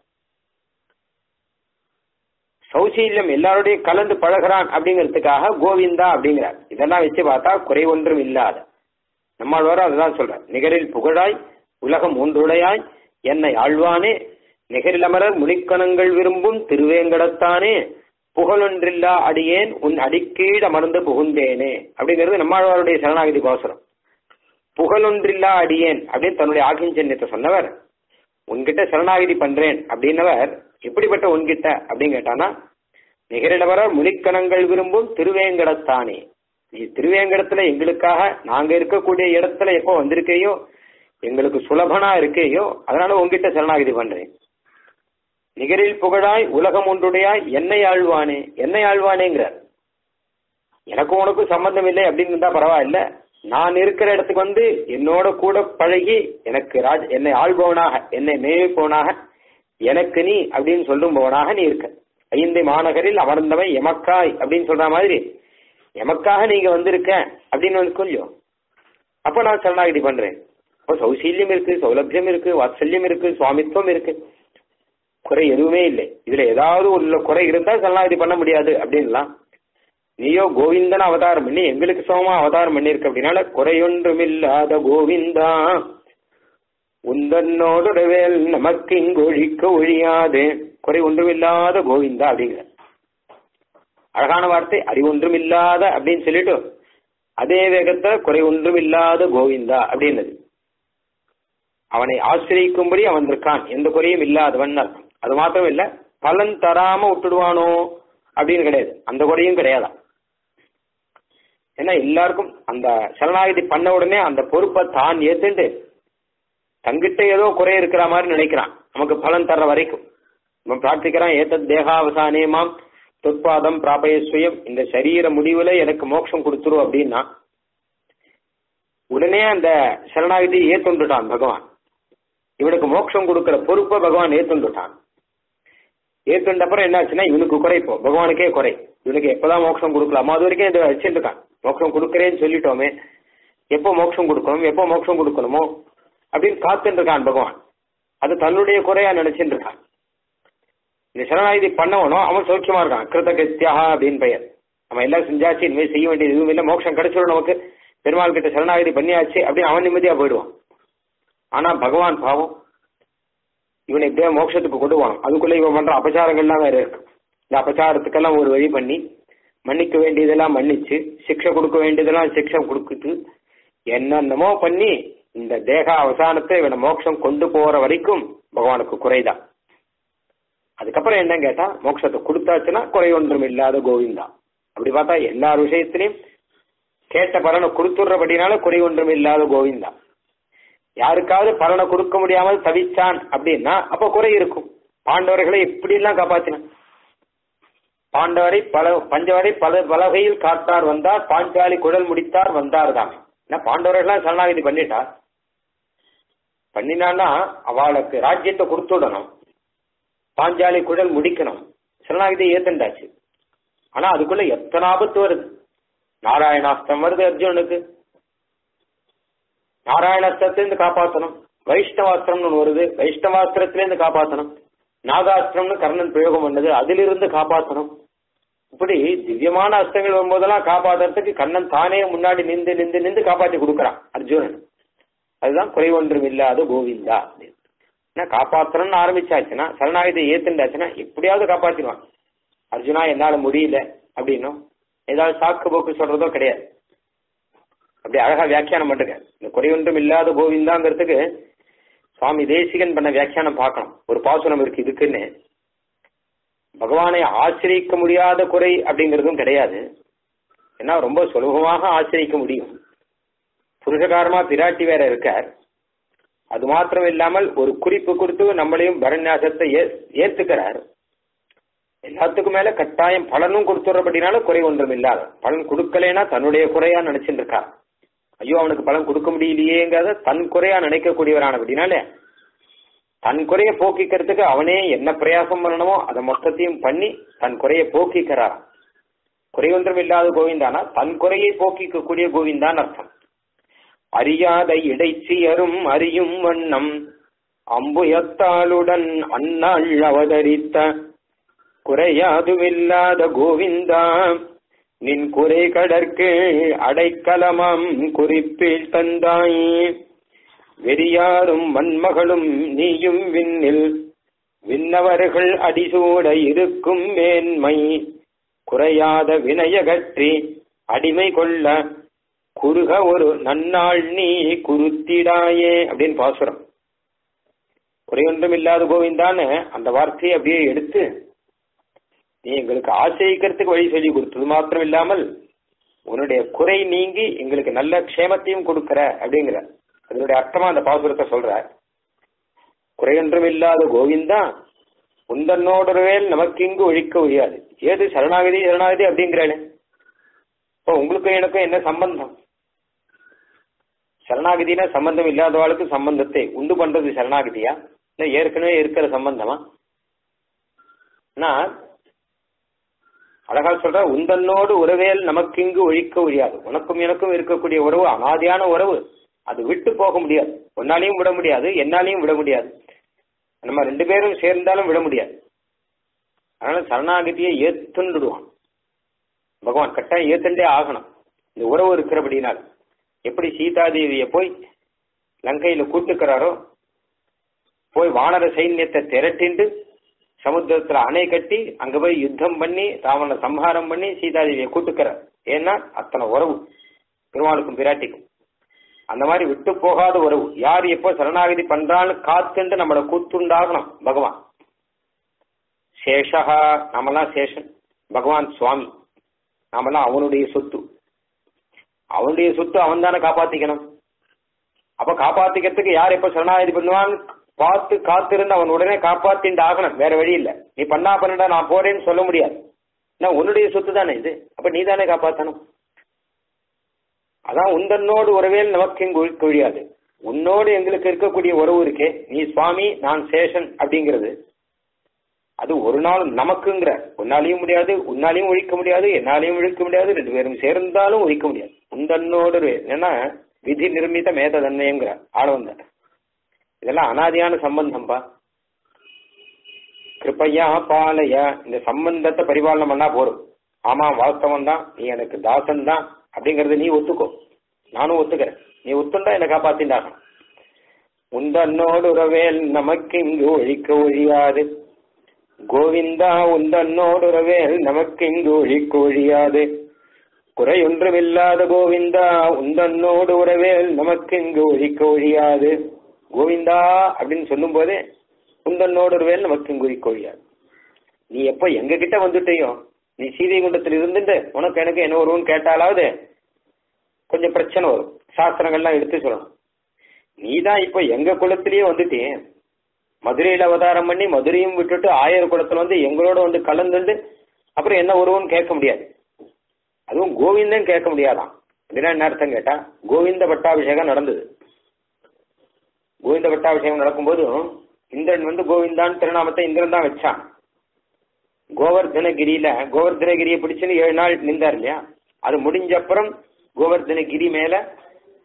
சௌசீல்யம் எல்லாரோடையும் கலந்து பழகிறான் அப்படிங்கிறதுக்காக கோவிந்தா அப்படிங்கிறார் இதெல்லாம் வச்சு பார்த்தா குறை ஒன்றும் இல்லாத நம்மாழ்வாரும் அதுதான் சொல்றார் நிகரில் புகழாய் உலகம் ஒன்றுடையாய் என்னை ஆழ்வானே நிகரிலமரர் முனிக்கணங்கள் விரும்பும் திருவேங்கடத்தானே புகழொன்றில்லா அடியேன் உன் அடிக்கீழ் அமர்ந்து புகுந்தேனே அப்படிங்கிறது நம்மாழ்வாருடைய சரணாகதி கோசரம் புகழொன்றில்லா அடியேன் அப்படின்னு தன்னுடைய ஆகிஞ்சன்யத்தை சொன்னவர் உன்கிட்ட சரணாகதி பண்றேன் அப்படின்னவர் எப்படிப்பட்ட உன்கிட்ட அப்படின்னு கேட்டானா நிகரிடவர முனிக்கணங்கள் விரும்பும் திருவேங்கடத்தானே நீ திருவேங்கடத்துல எங்களுக்காக நாங்க இருக்கக்கூடிய இடத்துல எப்போ வந்திருக்கையோ எங்களுக்கு சுலபனா இருக்கையோ அதனால உங்ககிட்ட சரணாகதி பண்றேன் நிகரில் புகழாய் உலகம் ஒன்றுடையாய் என்னை ஆழ்வானே என்னை ஆழ்வானேங்கிறார் எனக்கும் உனக்கும் சம்பந்தம் இல்லை அப்படின்னு இருந்தா பரவாயில்ல நான் இருக்கிற இடத்துக்கு வந்து என்னோட கூட பழகி எனக்கு ராஜ் என்னை ஆள்பவனாக என்னை மேய்ப்பவனாக எனக்கு நீ அப்படின்னு சொல்லும்பவனாக நீ இருக்க ஐந்தை மாநகரில் அமர்ந்தவன் எமக்காய் அப்படின்னு சொல்ற மாதிரி எமக்காக நீங்க வந்திருக்க அப்படின்னு வந்து கொஞ்சம் அப்ப நான் சரணாகதி பண்றேன் இப்போ சௌசீல்யம் இருக்கு சௌலபியம் இருக்கு வாத்சல்யம் இருக்கு சுவாமித்துவம் இருக்கு குறை எதுவுமே இல்லை இதுல ஏதாவது உள்ள குறை இருந்தா சரணாகதி பண்ண முடியாது அப்படின்லாம் நீயோ கோவிந்தன் அவதாரம் பண்ணி எங்களுக்கு சமமா அவதாரம் பண்ணிருக்க அப்படின்னால குறையொன்றுமில்லாத கோவிந்தா உந்தன்னோடுடவேல் நமக்கு இங்கு ஒழிக்க ஒழியாது குறை ஒன்றுமில்லாத கோவிந்தா அப்படிங்கிற அழகான வார்த்தை அறிவொன்றுமில்லாத அப்படின்னு சொல்லிட்டு அதே வேகத்துல குறை ஒன்றுமில்லாத கோவிந்தா அப்படின்னது அவனை ஆசிரியிக்கும்படி அவன் இருக்கான் எந்த குறையும் இல்லாதவன் அர்த்தம் அது மாத்திரம் இல்ல பலன் தராம விட்டுடுவானோ அப்படின்னு கிடையாது அந்த குறையும் கிடையாதான் ஏன்னா எல்லாருக்கும் அந்த சரணாகதி பண்ண உடனே அந்த பொறுப்பை தான் ஏத்துண்டு தங்கிட்ட ஏதோ குறை இருக்கிற மாதிரி நினைக்கிறான் நமக்கு பலன் தர்ற வரைக்கும் நம்ம பிரார்த்திக்கிறான் ஏத்தத் தேகாவசானேமாம் தொற்பாதம் பிராபய சுயம் இந்த சரீர முடிவுல எனக்கு மோட்சம் கொடுத்துரு அப்படின்னா உடனே அந்த சரணாகதி ஏத்துண்டுட்டான் பகவான் இவனுக்கு மோட்சம் கொடுக்கிற பொறுப்பை பகவான் ஏத்துண்டுட்டான் ஏத்துண்ட அப்புறம் என்னாச்சுன்னா இவனுக்கு குறைப்போ பகவானுக்கே குறை இவனுக்கு எப்பதான் மோட்சம் கொடுக்கலாமோ அது வரைக்கும் இதை வச்சுட்டு இருக்கான் மோட்சம் கொடுக்கறேன்னு சொல்லிட்டோமே எப்போ மோட்சம் கொடுக்கணும் எப்போ மோட்சம் கொடுக்கணுமோ அப்படின்னு காத்துட்டு இருக்கான் பகவான் அது தன்னுடைய குறையா நினைச்சுட்டு இருக்கான் இந்த சரணாகதி பண்ணவனும் அவன் சௌக்கியமா இருக்கான் கிருத்தகத்தியாக அப்படின்னு பெயர் அவன் எல்லாம் செஞ்சாச்சு இனிமேல் செய்ய வேண்டியது எதுவும் இல்லை மோட்சம் கிடைச்சிடும் நமக்கு பெருமாள் கிட்ட சரணாகதி பண்ணியாச்சு அப்படின்னு அவன் நிம்மதியா போயிடுவான் ஆனா பகவான் பாவம் இவனை எப்படியா மோட்சத்துக்கு கொண்டு போவான் அதுக்குள்ள இவன் பண்ற அபச்சாரங்கள்லாம் வேற இருக்கு இந்த அபச்சாரத்துக்கெல்லாம் ஒரு வழி பண்ணி மன்னிக்க வேண்டியதெல்லாம் மன்னிச்சு சிக்ஷை கொடுக்க வேண்டியதெல்லாம் சிக்ஷை கொடுக்குது என்னென்னமோ பண்ணி இந்த தேக அவசானத்தை இவனை மோட்சம் கொண்டு போற வரைக்கும் பகவானுக்கு குறைதான் அதுக்கப்புறம் என்ன கேட்டா மோட்சத்தை கொடுத்தாச்சுன்னா குறை ஒன்றும் இல்லாத கோவிந்தா அப்படி பார்த்தா எல்லா விஷயத்திலையும் கேட்ட பலனை கொடுத்துடுறபடினால குறை ஒன்றும் இல்லாத கோவிந்தா யாருக்காவது பலனை கொடுக்க முடியாமல் தவிச்சான் அப்படின்னா அப்ப குறை இருக்கும் பாண்டவர்களை எப்படி எல்லாம் காப்பாத்தினான் பாண்டவரை பல பஞ்சவரை பல பலகையில் காத்தார் வந்தார் பாஞ்சாலி குழல் முடித்தார் வந்தார் தான் ஏன்னா பாண்டவர்கள்லாம் சரணாகதி பண்ணிட்டார் பண்ணினான்னா அவளுக்கு ராஜ்யத்தை கொடுத்துடணும் பாஞ்சாலி குழல் முடிக்கணும் சரணாகதி ஏத்தண்டாச்சு ஆனா அதுக்குள்ள எத்தனை ஆபத்து வருது நாராயணாஸ்தம் வருது அர்ஜுனுக்கு நாராயணாஸ்திரத்திலிருந்து காப்பாற்றணும் வைஷ்ணவாஸ்திரம்னு ஒன்று வருது வைஷ்ணவாஸ்திரத்திலேருந்து காப்பாற்றணும் நாகாஸ்திரம்னு கர்ணன் பிரயோகம் பண்ணது அதிலிருந்து காப்பாற்றணும் இப்படி திவ்யமான அஸ்திரங்கள் வரும்போதெல்லாம் காப்பாத்துறதுக்கு கண்ணன் தானே முன்னாடி நின்று நின்று நின்று காப்பாற்றி கொடுக்கறான் அர்ஜுனன் அதுதான் குறை ஒன்றும் இல்லாத கோவிந்தா அப்படின்னு. ஏன்னா காப்பாற்றணும்னு ஆரம்பிச்சாச்சுன்னா சரணாகத்தை ஏத்துண்டாச்சுன்னா எப்படியாவது காப்பாத்திடுவான் அர்ஜுனா என்னால முடியல அப்படின்னும் ஏதாவது சாக்கு போக்கு சொல்றதோ கிடையாது அப்படி அழகா வியாக்கியானம் பண்ணுங்க இந்த குறை ஒன்றும் இல்லாத கோவிந்தாங்கிறதுக்கு சுவாமி தேசிகன் பண்ண வியாக்கியானம் பார்க்கணும் ஒரு பாசுரம் இருக்கு இதுக்குன்னு பகவானை ஆசிரியிக்க முடியாத குறை அப்படிங்கிறதும் கிடையாது ஏன்னா ரொம்ப சுலபமாக ஆசிரியிக்க முடியும் புருஷகாரமா பிராட்டி வேற இருக்கார் அது மாத்திரம் இல்லாமல் ஒரு குறிப்பு கொடுத்து நம்மளையும் பரநியாசத்தை ஏ- ஏத்துக்கிறார் எல்லாத்துக்கும் மேல கட்டாயம் பலனும் கொடுத்துறபடினால குறை ஒன்றும் இல்லாத பலன் கொடுக்கலைன்னா தன்னுடைய குறையா நினைச்சிட்டு இருக்கா ஐயோ அவனுக்கு பலன் கொடுக்க முடியலையேங்கிறத தன் குறையா நினைக்கக்கூடியவரானபடினாலே தன் குறைய போக்கிக்கிறதுக்கு அவனே என்ன பிரயாசம் பண்ணணுமோ அதை மொத்தத்தையும் பண்ணி தன் குறைய போக்கிக்கிறார் குறை ஒன்றும் இல்லாத கோவிந்தானா தன் குறையை போக்கிக்க கூடிய கோவிந்தான் அர்த்தம் அறியாத இடைச்சியரும் அறியும் வண்ணம் அம்புயத்தாளுடன் அந்நாள் அவதரித்த குறையாதுமில்லாத கோவிந்தா நின் குறை கடற்கு அடைக்கலமாம் குறிப்பில் தந்தாய் வெறியாரும் மண்மகளும் நீயும் விண்ணில் விண்ணவர்கள் அடிசூட இருக்கும் மேன்மை குறையாத வினயகற்றி அடிமை கொள்ள குறுக ஒரு நன்னாள் நீ குருத்திடாயே அப்படின்னு பாசுரம் குறையொன்றும் இல்லாத கோவிந்தான்னு அந்த வார்த்தையை அப்படியே எடுத்து நீ எங்களுக்கு ஆசைக்கிறதுக்கு வழி சொல்லி கொடுத்தது மாத்திரம் இல்லாமல் உன்னுடைய குறை நீங்கி எங்களுக்கு நல்ல க்ஷேமத்தையும் கொடுக்கிற அப்படிங்கிற அதனுடைய அர்த்தமா அந்த பாசுரத்தை சொல்ற குறையொன்றும் இல்லாத கோவிந்தா உந்தன்னோடவேல் நமக்கு இங்கு ஒழிக்க ஒழியாது ஏது சரணாகதி சரணாகதி அப்படிங்கிறாளே இப்போ உங்களுக்கும் எனக்கும் என்ன சம்பந்தம் சரணாகதினா சம்பந்தம் இல்லாதவாளுக்கு சம்பந்தத்தை உண்டு பண்றது சரணாகதியா இல்ல ஏற்கனவே இருக்கிற சம்பந்தமா நான் அழகா சொல்ற உந்தன்னோடு உறவேல் நமக்கு இங்கு ஒழிக்க ஒழியாது உனக்கும் எனக்கும் இருக்கக்கூடிய உறவு அனாதியான உறவு அது விட்டு போக முடியாது உன்னாலையும் விட முடியாது என்னாலையும் விட முடியாது நம்ம ரெண்டு பேரும் சேர்ந்தாலும் விட முடியாது அதனால சரணாகதியை ஏத்துண்டுடுவான் பகவான் கட்டாயம் ஏத்துண்டே ஆகணும் இந்த உறவு இருக்கிறபடினால் எப்படி சீதாதேவியை போய் லங்கையில கூட்டுக்கிறாரோ போய் வானர சைன்யத்தை திரட்டிண்டு சமுத்திரத்துல அணை கட்டி அங்க போய் யுத்தம் பண்ணி ராவண சம்ஹாரம் பண்ணி சீதாதேவியை கூட்டுக்கிறார் ஏன்னா அத்தனை உறவு பெருமாளுக்கும் பிராட்டிக்கும் அந்த மாதிரி விட்டு போகாத உறவு யார் எப்போ சரணாகதி பண்றான்னு காத்துண்டு நம்மளை கூத்துண்டாகணும் பகவான் சேஷகா நாமெல்லாம் சேஷன் பகவான் சுவாமி நாமெல்லாம் அவனுடைய சொத்து அவனுடைய சொத்து அவன் தானே காப்பாத்திக்கணும் அப்ப காப்பாத்திக்கிறதுக்கு யார் எப்ப சரணாகதி பண்ணுவான் பார்த்து காத்திருந்து அவன் உடனே காப்பாத்திண்டு ஆகணும் வேற வழி இல்ல நீ பண்ணா பண்ணடா நான் போறேன்னு சொல்ல முடியாது ஏன்னா உன்னுடைய சொத்து தானே இது அப்ப நீ தானே காப்பாத்தணும் அதான் உந்தன்னோடு உறவேல் நமக்கு இங்கு ஒழிக்க ஒழியாது உன்னோடு எங்களுக்கு இருக்கக்கூடிய உறவு இருக்கே நீ சுவாமி நான் சேஷன் அப்படிங்கிறது அது ஒரு நாள் நமக்குங்கிற உன்னாலையும் முடியாது உன்னாலையும் ஒழிக்க முடியாது என்னாலையும் ஒழிக்க முடியாது ரெண்டு பேரும் சேர்ந்தாலும் ஒழிக்க முடியாது உந்தன்னோடு ஒரு- ஏன்னா விதி நிர்மித மேத தன்மைங்கிற ஆளவந்த இதெல்லாம் அனாதியான சம்பந்தம்பா கிருப்பையா பாலைய இந்த சம்பந்தத்தை பரிபாலனம் பண்ணா போறோம் ஆமா வாஸ்தவம் தான் நீ எனக்கு தாசன் தான் அப்படிங்கறத நீ ஒத்துக்கோ நானும் ஒத்துக்கிறேன் நீ ஒத்துண்டா என்னை காப்பாத்திண்டாகணும் உந்தன்னோடு உறவேல் நமக்கு இங்கு ஒழிக்க ஒழியாது கோவிந்தா உந்தன்னோடு உறவேல் நமக்கு இங்கு ஒழிக்க ஒழியாது குறையொன்றுமில்லாத கோவிந்தா உந்தன்னோடு உறவேல் நமக்கு இங்கு ஒழிக்க ஒழியாது கோவிந்தா அப்படின்னு சொல்லும் போதே உந்தன்னோடு உறவேல் நமக்கு இங்கு ஒழிக்க ஒழியாது நீ எப்ப எங்க கிட்ட வந்துட்டியோ நீ சீதை குண்டத்தில் இருந்துட்டு உனக்கு எனக்கு என்ன வருவோம்னு கேட்டாலாவது கொஞ்சம் பிரச்சனை வரும் சாஸ்திரங்கள்லாம் எடுத்து சொல்லணும் நீ தான் இப்போ எங்க குலத்திலேயே வந்துட்டே மதுரையில் அவதாரம் பண்ணி மதுரையும் விட்டுட்டு ஆயர் குலத்துல வந்து எங்களோட வந்து கலந்துண்டு அப்புறம் என்ன வருவோம்னு கேட்க முடியாது அதுவும் கோவிந்தன் கேட்க முடியாதாம் அப்படின்னா என்ன அர்த்தம் கேட்டா கோவிந்த பட்டாபிஷேகம் நடந்தது கோவிந்த பட்டாபிஷேகம் நடக்கும்போது இந்திரன் வந்து கோவிந்தான்னு திருநாமத்தை இந்திரன் தான் வச்சான் கோவர்தனகிரியில கோவர்தனகிரியை பிடிச்சுன்னு ஏழு நாள் நின்றார் இல்லையா அது முடிஞ்ச அப்புறம் கோவர்தனகிரி மேல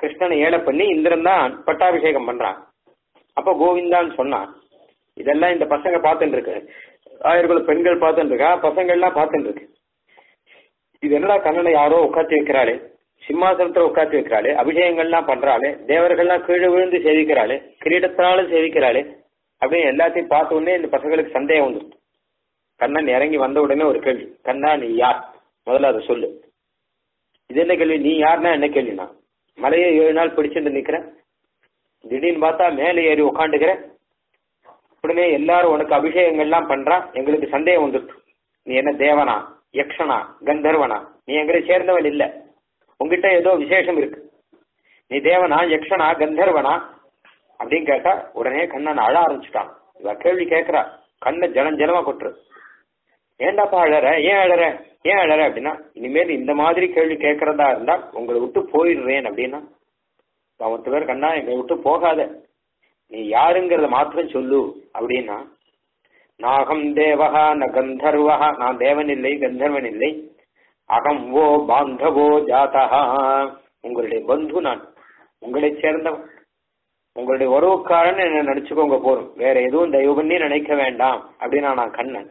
கிருஷ்ணனை ஏழை பண்ணி இந்திரன் தான் பட்டாபிஷேகம் பண்றான் அப்ப கோவிந்தான்னு சொன்னான் இதெல்லாம் இந்த பசங்க பார்த்துட்டு இருக்கு ஆயிரம் பெண்கள் பார்த்துட்டு இருக்கா பசங்க எல்லாம் பார்த்துட்டு இருக்கு இது என்னடா கண்ணனை யாரோ உட்காந்து வைக்கிறாளே சிம்மாசனத்துல உட்காந்து வைக்கிறாளே அபிஷேகங்கள்லாம் பண்றாளே தேவர்கள்லாம் கீழே விழுந்து சேவிக்கிறாளே கிரீடத்தினாலும் சேவிக்கிறாளே அப்படின்னு எல்லாத்தையும் பார்த்த உடனே இந்த பசங்களுக்கு சந்தேகம் வந்துடும் கண்ணன் இறங்கி வந்த உடனே ஒரு கேள்வி கண்ணா நீ யார் முதல்ல அதை சொல்லு இது என்ன கேள்வி நீ யாருன்னா என்ன கேள்வினா மலையை ஏழு நாள் பிடிச்சிட்டு நிக்கிறேன் திடீர்னு பார்த்தா மேலே ஏறி உட்காந்துக்கிற உடனே எல்லாரும் உனக்கு அபிஷேகங்கள்லாம் பண்றான் எங்களுக்கு சந்தேகம் வந்துட்டு நீ என்ன தேவனா யக்ஷனா கந்தர்வனா நீ எங்களை சேர்ந்தவன் இல்ல உங்ககிட்ட ஏதோ விசேஷம் இருக்கு நீ தேவனா யக்ஷனா கந்தர்வனா அப்படின்னு கேட்டா உடனே கண்ணன் அழ ஆரம்பிச்சுட்டான் இவ கேள்வி கேட்கறா கண்ணை ஜலம் ஜலமா கொட்டுரு ஏண்டாப்பா அழற ஏன் அழற ஏன் அழற அப்படின்னா இனிமேல் இந்த மாதிரி கேள்வி கேட்கறதா இருந்தா உங்களை விட்டு போயிடுறேன் அப்படின்னா அவத்து பேர் கண்ணா எங்களை விட்டு போகாத நீ யாருங்கிறத மாத்திரம் சொல்லு அப்படின்னா நாகம் தேவகா ந கந்தர்வகா நான் தேவன் இல்லை கந்தர்வன் இல்லை அகம் ஓ பாந்தவோ ஜாதகா உங்களுடைய பந்து நான் உங்களை சேர்ந்தவன் உங்களுடைய உறவுக்காரன் என்ன நினைச்சுக்கோங்க போறோம் வேற எதுவும் தயவு பண்ணி நினைக்க வேண்டாம் அப்படின்னா நான் கண்ணன்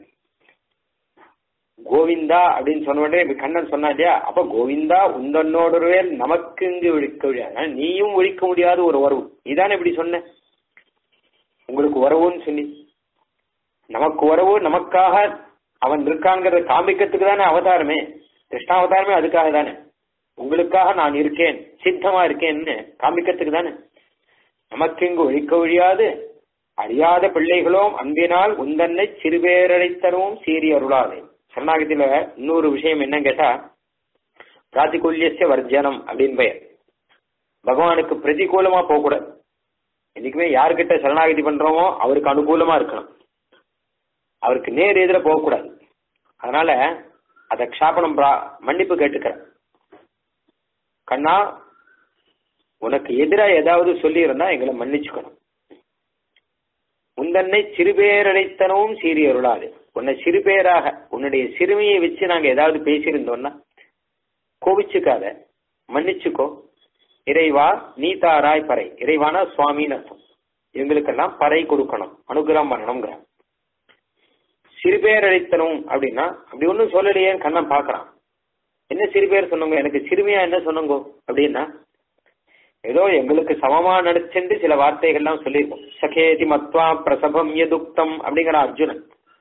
கோவிந்தா அப்படின்னு சொன்ன உடனே இப்ப கண்ணன் சொன்னா இல்லையா அப்ப கோவிந்தா உந்தன்னோடவே நமக்கு இங்கு ஒழிக்க முடியாது நீயும் ஒழிக்க முடியாத ஒரு உறவு இதானே இப்படி சொன்ன உங்களுக்கு உறவுன்னு சொல்லி நமக்கு உறவு நமக்காக அவன் இருக்காங்கிறத காமிக்கிறதுக்கு தானே அவதாரமே கிருஷ்ணாவதாரமே அதுக்காக தானே உங்களுக்காக நான் இருக்கேன் சித்தமா இருக்கேன்னு காமிக்கிறதுக்கு தானே நமக்கு இங்கு ஒழிக்க ஒழியாது அறியாத பிள்ளைகளும் அன்பினால் உந்தன்னை சிறுபேரழைத்தனவும் சீறி அருளாதே சரணாகத்தில இன்னொரு விஷயம் என்னன்னு கேட்டா பிராத்திகூல்யசிய வர்ஜனம் அப்படின்னு பெயர் பகவானுக்கு பிரதிகூலமா போகக்கூடாது என்னைக்குமே யாருக்கிட்ட சரணாகதி பண்றோமோ அவருக்கு அனுகூலமா இருக்கணும் அவருக்கு நேர் எதிர போகக்கூடாது அதனால அத க்ஷாபனம் மன்னிப்பு கேட்டுக்கிறேன் கண்ணா உனக்கு எதிரா ஏதாவது சொல்லி இருந்தா எங்களை மன்னிச்சுக்கணும் உந்தன்னை சிறுபேரடைத்தனவும் சீறி அருளாது உன்னை சிறுபேராக உன்னுடைய சிறுமியை வச்சு நாங்க ஏதாவது பேசியிருந்தோம்னா கோவிச்சுக்காத மன்னிச்சுக்கோ இறைவா நீ தாராய் பறை இறைவானா சுவாமின்னு அர்த்தம் இவங்களுக்கெல்லாம் பறை கொடுக்கணும் அனுகிரகம் பண்ணணுங்கிற சிறுபேரழைத்தனம் அப்படின்னா அப்படி ஒன்றும் சொல்லலையே கண்ணன் பாக்குறான் என்ன சிறு பேர் சொன்னங்க எனக்கு சிறுமியா என்ன சொன்னங்கோ அப்படின்னா ஏதோ எங்களுக்கு சமமா நடிச்சுட்டு சில வார்த்தைகள்லாம் சொல்லியிருக்கோம் சகேதி மத்வா பிரசபம் எதுக்தம் அப்படிங்கிற அர்ஜுனன்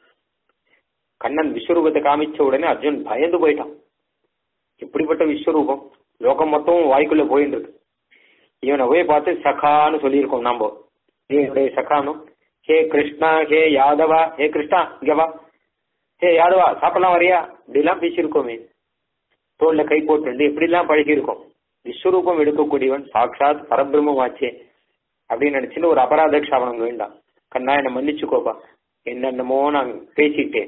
கண்ணன் விஸ்வரூபத்தை காமிச்ச உடனே அர்ஜுன் பயந்து போயிட்டான் இப்படிப்பட்ட விஸ்வரூபம் லோகம் மொத்தம் வாய்க்குள்ள போயிட்டு இருக்கு இவனை போய் பார்த்து சகான்னு சொல்லியிருக்கோம் நாம நீ என்னுடைய சகானும் ஹே கிருஷ்ணா ஹே யாதவா ஹே கிருஷ்ணா இங்க வா ஹே யாதவா சாப்பிடலாம் வரியா இப்படிலாம் பேசியிருக்கோமே தோல்ல கை போட்டு இப்படிலாம் பழகியிருக்கோம் விஸ்வரூபம் எடுக்கக்கூடியவன் சாட்சாத் பரபிரம்மமாச்சே அப்படின்னு நினைச்சுன்னு ஒரு அபராத க்ஷாபனம் வேண்டாம் கண்ணா என்ன மன்னிச்சுக்கோப்பா என்னென்னமோ நான் பேசிட்டேன்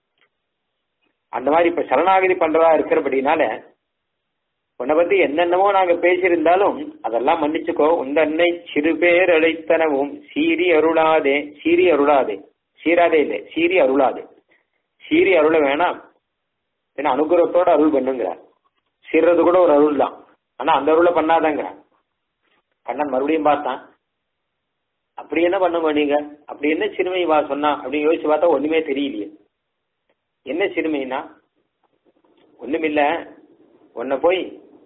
அந்த மாதிரி இப்ப சரணாகதி பண்றதா இருக்கிறபடினால உன்னை பத்தி என்னென்னமோ நாங்க பேசியிருந்தாலும் அதெல்லாம் மன்னிச்சுக்கோ உந்த அன்னை சிறு பேர் அழைத்தனவும் சீரி அருளாதே சீரி அருளாதே சீராதே இல்லை சீரி அருளாதே சீரி அருள வேணாம் ஏன்னா அனுகிரகத்தோட அருள் பண்ணுங்கிறார் சீர்றது கூட ஒரு அருள் தான் ஆனா அந்த அருளை பண்ணாதங்கிறான் கண்ணன் மறுபடியும் பார்த்தான் அப்படி என்ன பண்ணுங்க நீங்க அப்படி என்ன சிறுமை வா சொன்னா அப்படின்னு யோசிச்சு பார்த்தா ஒண்ணுமே தெரியலையே என்ன சிறுமைனா ஒண்ணுமில்ல உன்னை போய்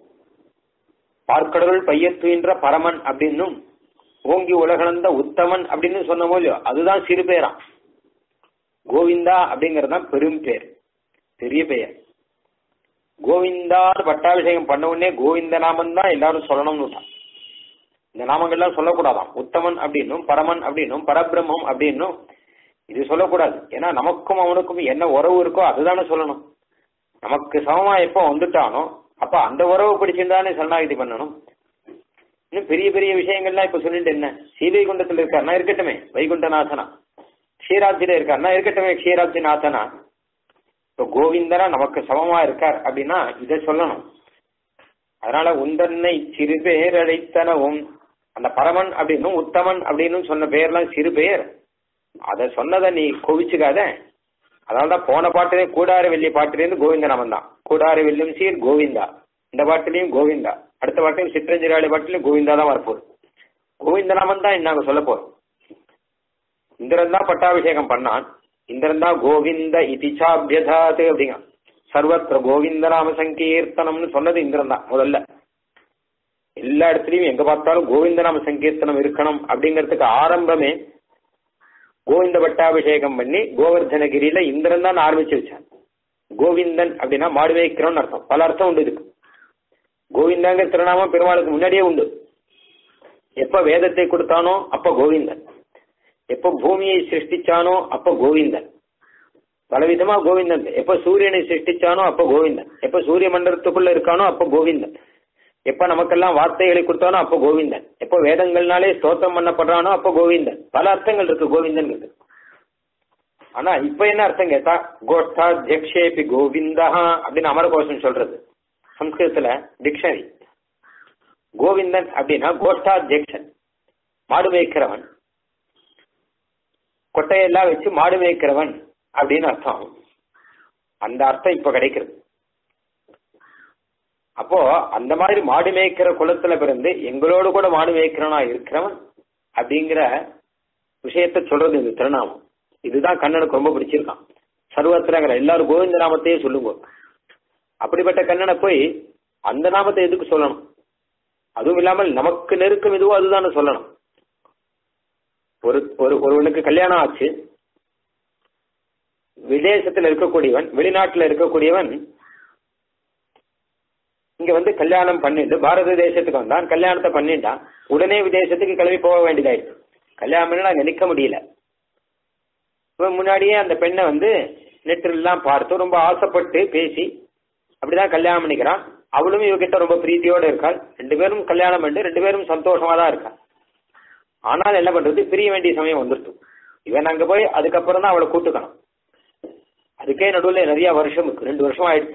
பார்க்கடவுள் பையத்துயின்ற பரமன் அப்படின்னும் ஓங்கி உலகளந்த உத்தமன் அப்படின்னு சொன்னமோ இல்லையோ அதுதான் சிறு பேராம் கோவிந்தா அப்படிங்கறது தான் பெரும் பேர் பெரிய பெயர் கோவிந்தா பட்டாபிஷேகம் பண்ண உடனே கோவிந்த நாமம் தான் எல்லாரும் சொல்லணும்னு விட்டான். இந்த நாமங்கள்லாம் சொல்லக்கூடாதாம் உத்தமன் அப்படின்னும் பரமன் அப்படின்னும் பரபிரம்மம் அப்படின்னும் இது சொல்லக்கூடாது ஏன்னா நமக்கும் அவனுக்கும் என்ன உறவு இருக்கோ அதுதானே சொல்லணும் நமக்கு சமமா எப்போ வந்துட்டானோ அப்ப அந்த உறவு பிடிச்சிருந்தானே சரணாகதி பண்ணணும் இன்னும் பெரிய பெரிய விஷயங்கள்லாம் இப்ப சொல்லிட்டு என்ன ஸ்ரீவைகுண்டத்தில் இருக்காருன்னா இருக்கட்டுமே வைகுண்டநாதனா க்ஷீராப்தியில இருக்காருன்னா இருக்கட்டுமே க்ஷீராப்தி நாதனா இப்ப கோவிந்தனா நமக்கு சமமா இருக்கார் அப்படின்னா இதை சொல்லணும் அதனால உந்தன்னை சிறு பேர் அழைத்தனவும் அந்த பரமன் அப்படின்னும் உத்தமன் அப்படின்னு சொன்ன பெயர்லாம் சிறு பெயர் அத சொன்னதை நீ கோவிச்சுக்காத அதனாலதான் போன பாட்டுலேயே கூடார வெள்ளி பாட்டுலேருந்து கோவிந்த நாமம் தான் கூடார வெல்லும் சீர் கோவிந்தா இந்த பாட்டுலயும் கோவிந்தா அடுத்த வாட்டிலும் சிற்றஞ்சிராளி வாட்டிலும் கோவிந்தா தான் வரப்போகுது கோவிந்த நாமம் தான் நாங்க சொல்ல போறோம் இந்திரன் தான் பட்டாபிஷேகம் பண்ணான் இந்திரன் தான் கோவிந்த இதிச்சாபியதாது அப்படிங்க சர்வத்திர கோவிந்த நாம சங்கீர்த்தனம்னு சொன்னது இந்திரன் தான் முதல்ல எல்லா இடத்துலயும் எங்க பார்த்தாலும் கோவிந்த நாம சங்கீர்த்தனம் இருக்கணும் அப்படிங்கிறதுக்கு ஆரம்பமே கோவிந்த பட்டாபிஷேகம் பண்ணி கோவர்தனகிரியில இந்திரன் தான் ஆரம்பிச்சு வச்சான் கோவிந்தன் அப்படின்னா மாடு வைக்கிறோம்னு அர்த்தம் பல அர்த்தம் உண்டு இதுக்கு கோவிந்தாங்கிற திருநாமம் பெருமாளுக்கு முன்னாடியே உண்டு எப்ப வேதத்தை கொடுத்தானோ அப்ப கோவிந்தன் எப்ப பூமியை சிருஷ்டிச்சானோ அப்ப கோவிந்தன் பலவிதமா கோவிந்தன் எப்ப சூரியனை சிருஷ்டிச்சானோ அப்ப கோவிந்தன் எப்ப சூரிய மண்டலத்துக்குள்ள இருக்கானோ அப்ப கோவிந்தன் எப்ப நமக்கெல்லாம் வார்த்தைகளை கொடுத்தானோ அப்ப கோவிந்தன் எப்ப வேதங்கள்னாலே ஸ்தோத்திரம் பண்ணப்படுறானோ அப்ப கோவிந்தன் பல அர்த்தங்கள் இருக்கு கோவிந்தன் ஆனா இப்ப என்ன அர்த்தம் கேட்டா கோஷ்டா ஜெக்ஷேபி கோவிந்தா அப்படின்னு அமரகோஷம் சொல்றது சம்ஸ்கிருதத்துல டிக்ஷனரி கோவிந்தன் அப்படின்னா கோஷ்டாத்தியக்ஷன் மாடு மேய்க்கிறவன் கொட்டையெல்லாம் வச்சு மாடு மேய்க்கிறவன் அப்படின்னு அர்த்தம் அந்த அர்த்தம் இப்ப கிடைக்கிறது அப்போ அந்த மாதிரி மாடு மேய்க்கிற குலத்துல பிறந்து எங்களோடு கூட மாடு மேய்க்கிறவனா இருக்கிறவன் அப்படிங்கிற விஷயத்த சொல்றது இந்த திருநாமம் இதுதான் கண்ணனுக்கு ரொம்ப பிடிச்சிருக்கான் சர்வத்திரங்கிற எல்லாரும் கோவிந்த நாமத்தையே சொல்லுங்க அப்படிப்பட்ட கண்ணனை போய் அந்த நாமத்தை எதுக்கு சொல்லணும் அதுவும் இல்லாமல் நமக்கு நெருக்கம் எதுவோ அதுதானே சொல்லணும் ஒரு ஒரு ஒருவனுக்கு கல்யாணம் ஆச்சு விதேசத்தில் இருக்கக்கூடியவன் வெளிநாட்டில் இருக்கக்கூடியவன் இங்க வந்து கல்யாணம் பண்ணிட்டு பாரத தேசத்துக்கு வந்தான் கல்யாணத்தை பண்ணிட்டான் உடனே விதேசத்துக்கு கிளம்பி போக வேண்டியதாயிடுச்சு கல்யாணம் பண்ணி அங்க நிக்க முடியல இவன் முன்னாடியே அந்த பெண்ணை வந்து நெட்டிலாம் பார்த்து ரொம்ப ஆசைப்பட்டு பேசி அப்படிதான் கல்யாணம் பண்ணிக்கிறான் அவளும் இவகிட்ட ரொம்ப பிரீத்தியோட இருக்காள் ரெண்டு பேரும் கல்யாணம் பண்ணி ரெண்டு பேரும் சந்தோஷமா தான் இருக்கா ஆனால் என்ன பண்றது பிரிய வேண்டிய சமயம் வந்துருச்சு இவன் அங்க போய் அதுக்கப்புறம் தான் அவளை கூட்டுக்கணும் அதுக்கே நடுவில் நிறைய வருஷம் இருக்கு ரெண்டு வருஷம் ஆயிடுச்சு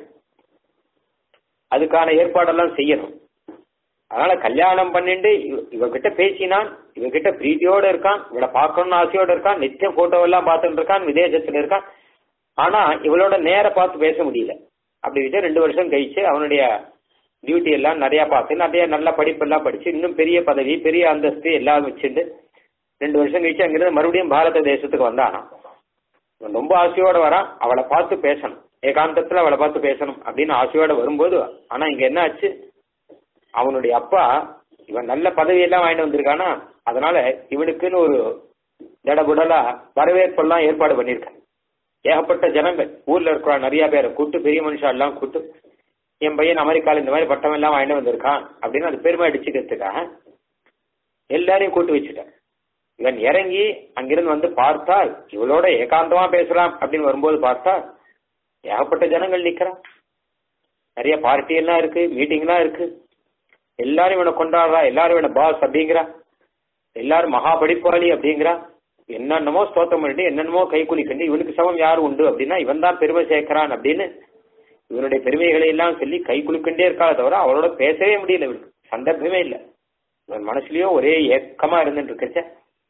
அதுக்கான ஏற்பாடெல்லாம் செய்யணும் அதனால கல்யாணம் பண்ணிட்டு இவ இவகிட்ட பேசினான் இவகிட்ட பிரீத்தியோட இருக்கான் இவளை பார்க்கணும்னு ஆசையோட இருக்கான் நித்தியம் போட்டோ எல்லாம் பார்த்துட்டு இருக்கான் விதேசத்துல இருக்கான் ஆனா இவளோட நேர பார்த்து பேச முடியல அப்படி விட்டு ரெண்டு வருஷம் கழிச்சு அவனுடைய டியூட்டி எல்லாம் நிறைய பார்த்து நிறைய நல்ல படிப்பெல்லாம் படிச்சு இன்னும் பெரிய பதவி பெரிய அந்தஸ்து எல்லாம் வச்சுட்டு ரெண்டு வருஷம் கழிச்சு அங்கிருந்து மறுபடியும் பாரத தேசத்துக்கு வந்தானா இவன் ரொம்ப ஆசையோட வரான் அவளை பார்த்து பேசணும் ஏகாந்தத்துல அவளை பார்த்து பேசணும் அப்படின்னு ஆசையோட வரும்போது ஆனா இங்க என்ன ஆச்சு அவனுடைய அப்பா இவன் நல்ல பதவியெல்லாம் வாங்கிட்டு வந்திருக்கானா அதனால இவனுக்குன்னு ஒரு தடபுடலா வரவேற்பெல்லாம் ஏற்பாடு பண்ணியிருக்கான் ஏகப்பட்ட ஜனங்கள் ஊர்ல இருக்கிற நிறைய பேரை கூட்டு பெரிய மனுஷா எல்லாம் கூட்டு என் பையன் அமெரிக்கால இந்த மாதிரி பட்டம் எல்லாம் வாங்கிட்டு வந்திருக்கான் அப்படின்னு அது பெருமை அடிச்சுக்கிறதுக்காக எல்லாரையும் கூட்டு வச்சுட்டேன் இவன் இறங்கி அங்கிருந்து வந்து பார்த்தால் இவளோட ஏகாந்தமா பேசலாம் அப்படின்னு வரும்போது பார்த்தா ஏகப்பட்ட ஜனங்கள் நிக்கிறான் நிறைய பார்ட்டி எல்லாம் இருக்கு மீட்டிங் எல்லாம் இருக்கு எல்லாரும் இவனை கொண்டாடுறா எல்லாரும் இவனை பாஸ் அப்படிங்கிறா எல்லாரும் மகா படிப்பாளி அப்படிங்கிறா என்னென்னமோ ஸ்தோத்திரம் பண்ணிட்டு என்னென்னமோ கை குளிக்கண்டு இவனுக்கு சமம் யார் உண்டு அப்படின்னா இவன் தான் பெருமை சேர்க்கிறான் அப்படின்னு இவனுடைய பெருமைகளை எல்லாம் சொல்லி கை குலுக்கண்டே இருக்கா தவிர அவளோட பேசவே முடியல இவனுக்கு சந்தர்ப்பமே இல்லை இவன் மனசுலயும் ஒரே ஏக்கமா இருந்துட்டு இருக்கச்ச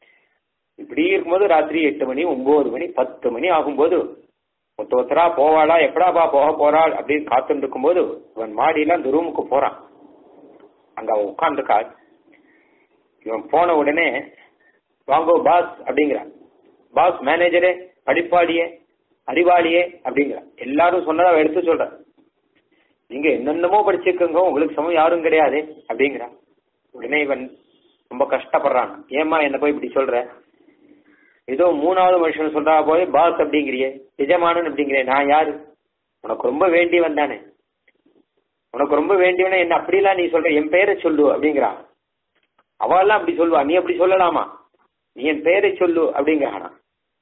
இப்படி இருக்கும்போது ராத்திரி எட்டு மணி ஒன்பது மணி பத்து மணி ஆகும்போது ஒருத்த ஒருத்தரா போவாளா எப்படாப்பா போக போறாள் அப்படின்னு காத்துட்டு இருக்கும்போது இவன் மாடியில அந்த ரூமுக்கு போறான் அங்க அவன் உட்காந்துருக்கா இவன் போன உடனே வாங்கோ பாஸ் அப்படிங்கிறான் பாஸ் மேனேஜரே படிப்பாளியே அறிவாளியே அப்படிங்கிறான் எல்லாரும் சொன்னதை அவன் எடுத்து சொல்றான் நீங்க என்னென்னமோ படிச்சிருக்கங்க உங்களுக்கு சமம் யாரும் கிடையாது அப்படிங்கிறான் உடனே இவன் ரொம்ப கஷ்டப்படுறான் ஏமா என்ன போய் இப்படி சொல்ற ஏதோ மூணாவது மனுஷன் சொல்றா போய் பாஸ் அப்படிங்கிறியே எஜமானன் அப்படிங்கிறியே நான் யாரு உனக்கு ரொம்ப வேண்டியவன் தானே உனக்கு ரொம்ப வேண்டியவன என்ன அப்படிலாம் நீ சொல்ற என் பேரை சொல்லு அப்படிங்கிறான் அவெல்லாம் அப்படி சொல்லுவா நீ அப்படி சொல்லலாமா நீ என் பேரை சொல்லு அப்படிங்கிறானா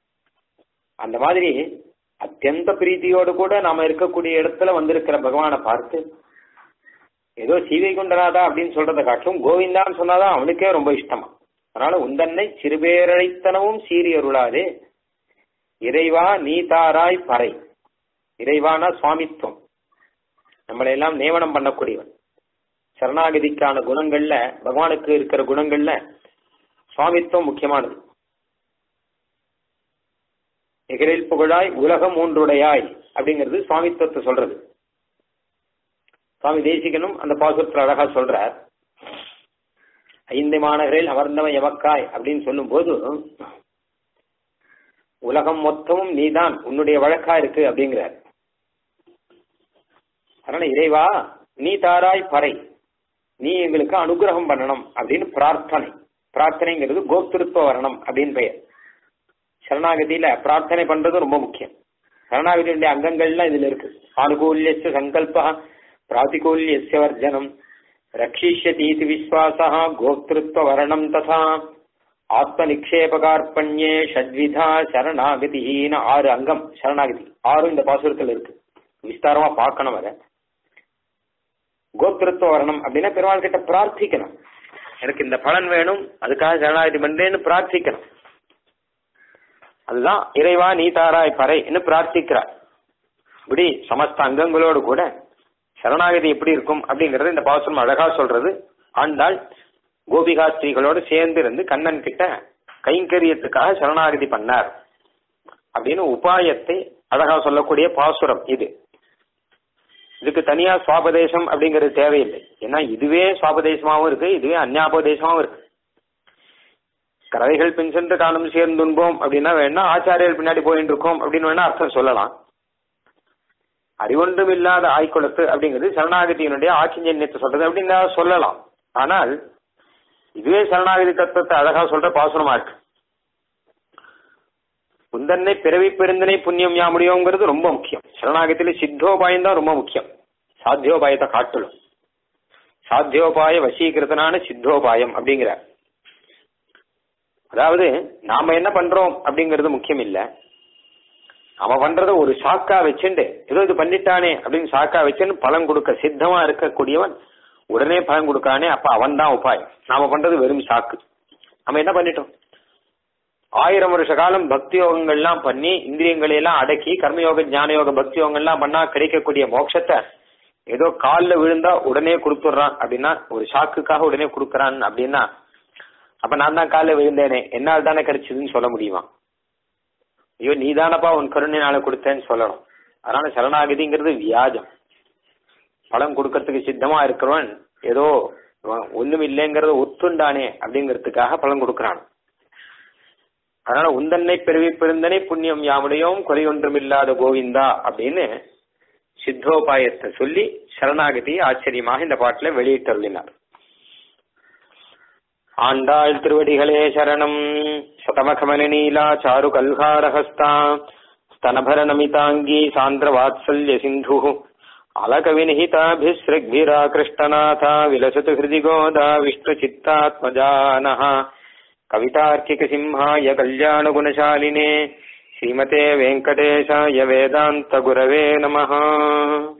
அந்த மாதிரி அத்தியந்த பிரீத்தியோடு கூட நாம இருக்கக்கூடிய இடத்துல வந்திருக்கிற பகவானை பார்த்து ஏதோ சீவை குண்டனாதா அப்படின்னு சொல்றதை காட்டும் கோவிந்தான்னு சொன்னாதான் அவனுக்கே ரொம்ப இஷ்டமா அதனால உந்தன்னை சிறுபேரழைத்தனமும் சீறி அருளாதே இறைவா நீ தாராய் பறை இறைவானா சுவாமித்துவம் நம்மளை எல்லாம் நியமனம் பண்ணக்கூடியவன் சரணாகதிக்கான குணங்கள்ல பகவானுக்கு இருக்கிற குணங்கள்ல சுவாமித்துவம் முக்கியமானது எகிரில் புகழாய் உலகம் மூன்றுடையாய் அப்படிங்கிறது சுவாமித்துவத்தை சொல்றது சுவாமி தேசிகனும் அந்த பாசுரத்தில் அழகா சொல்றார் ஐந்து மாநகரில் அமர்ந்தவன் எமக்காய் அப்படின்னு சொல்லும் போது உலகம் மொத்தமும் நீதான் உன்னுடைய வழக்கா இருக்கு அப்படிங்கிறார் அதனால இறைவா நீ தாராய் பறை நீ எங்களுக்கு அனுகிரகம் பண்ணணும் அப்படின்னு பிரார்த்தனை பிரார்த்தனைங்கிறது கோத்திருத்துவ வரணம் அப்படின்னு பெயர் சரணாகதியில பிரார்த்தனை பண்றது ரொம்ப முக்கியம் சரணாகதியுடைய அங்கங்கள்லாம் இதுல இருக்கு ஆனுகூல்யஸ்ய சங்கல்பா பிராதிகூல்யஸ்ய வர்ஜனம் ரட்சிஷ்யதீதி விஸ்வாசா கோக்திருத்வ வரணம் ததா ஆத்ம நிக்ஷேபகார்பண்யே ஷட்விதா சரணாகதின்னு ஆறு அங்கம் சரணாகதி ஆறு இந்த பாசுரத்தில் இருக்கு விஸ்தாரமா பார்க்கணும் அதை கோத்திருத்துவ வரணும் அப்படின்னா பெருமாள் கிட்ட பிரார்த்திக்கணும் எனக்கு இந்த பலன் வேணும் அதுக்காக சரணாகதி பண்றேன்னு பிரார்த்திக்கணும் அதுதான் இறைவா நீ தாராய் பறைன்னு பிரார்த்திக்கிறார் இப்படி சமஸ்த அங்கங்களோடு கூட சரணாகதி எப்படி இருக்கும் அப்படிங்கறது இந்த பாசுரம் அழகா சொல்றது ஆண்டாள் கோபிகா ஸ்ரீகளோடு சேர்ந்து இருந்து கண்ணன் கிட்ட கைங்கரியத்துக்காக சரணாகதி பண்ணார் அப்படின்னு உபாயத்தை அழகா சொல்லக்கூடிய பாசுரம் இது இதுக்கு தனியா சுவாபதேசம் அப்படிங்கிறது தேவையில்லை ஏன்னா இதுவே சுவாபதேசமாவும் இருக்கு இதுவே அந்யாபதேசமாவும் இருக்கு கறவைகள் பின் சென்று காணும் சேர்ந்துன்போம் அப்படின்னா வேணா ஆச்சாரியர்கள் பின்னாடி போயிட்டு இருக்கோம் அப்படின்னு வேணா அர்த்தம் சொல்லலாம் அறிவொன்றும் இல்லாத ஆய்குலத்து அப்படிங்கிறது சரணாகதியினுடைய ஆட்சிஞ்சன்யத்தை சொல்றது அப்படின்னு சொல்லலாம் ஆனால் இதுவே சரணாகதி தத்துவத்தை அழகா சொல்ற பாசுரமா இருக்கு குந்தன்னை பிறவி பெருந்தனை புண்ணியம் யாமுடியோங்கிறது ரொம்ப முக்கியம் சரணாகத்தில சித்தோபாயம் தான் ரொம்ப முக்கியம் சாத்தியோபாயத்தை காட்டலும் சாத்தியோபாய வசீகிருத்தனான சித்தோபாயம் அப்படிங்கிறார் அதாவது நாம என்ன பண்றோம் அப்படிங்கிறது முக்கியம் இல்ல நாம பண்றத ஒரு சாக்கா வச்சுண்டு ஏதோ இது பண்ணிட்டானே அப்படின்னு சாக்கா வச்சுன்னு பலன் கொடுக்க சித்தமா இருக்கக்கூடியவன் உடனே பலன் கொடுக்கானே அப்ப அவன் தான் உபாயம் நாம பண்றது வெறும் சாக்கு நம்ம என்ன பண்ணிட்டோம் ஆயிரம் வருஷ காலம் பக்தி யோகங்கள்லாம் பண்ணி இந்திரியங்களை எல்லாம் அடக்கி கர்மயோக ஞான யோக பக்தி யோகங்கள்லாம் பண்ணா கிடைக்கக்கூடிய மோட்சத்தை ஏதோ காலில் விழுந்தா உடனே கொடுத்துட்றான் அப்படின்னா ஒரு ஷாக்குக்காக உடனே கொடுக்கறான் அப்படின்னா அப்ப நான் தான் காலில் விழுந்தேனே என்னால் தானே கிடைச்சதுன்னு சொல்ல முடியுமா ஐயோ நீ தானப்பா உன் கருணைனால கொடுத்தேன்னு சொல்லணும் அதனால சரணாகதிங்கிறது வியாஜம் பலம் கொடுக்கறதுக்கு சித்தமா இருக்கிறவன் ஏதோ ஒண்ணும் இல்லைங்கிறத ஒத்துண்டானே அப்படிங்கிறதுக்காக பலன் கொடுக்கறான் அதனால உந்தன்னை பிறவி பெருந்தனை புண்ணியம் யாமுடையோம் குறை ஒன்றும் இல்லாத கோவிந்தா அப்படின்னு சித்தோபாயத்தை சொல்லி சரணாகதியை ஆச்சரியமாக இந்த பாட்டுல வெளியிட்டருளினார் ஆண்டாள் திருவடிகளே சரணம் சதமகமல நீலா சாரு கல்காரஹஸ்தா स्तनभर नमिताङ्गी सान्द्र वात्सल्य सिन्धुः अलकविनिहिताभिसृग्भिराकृष्टनाथा विलसतु हृदि गोदा विष्णुचित्तात्मजानः कवितार्किकसिंहाय कल्याणगुणशालिने श्रीमते वेङ्कटेशाय वेदान्तगुरवे नमः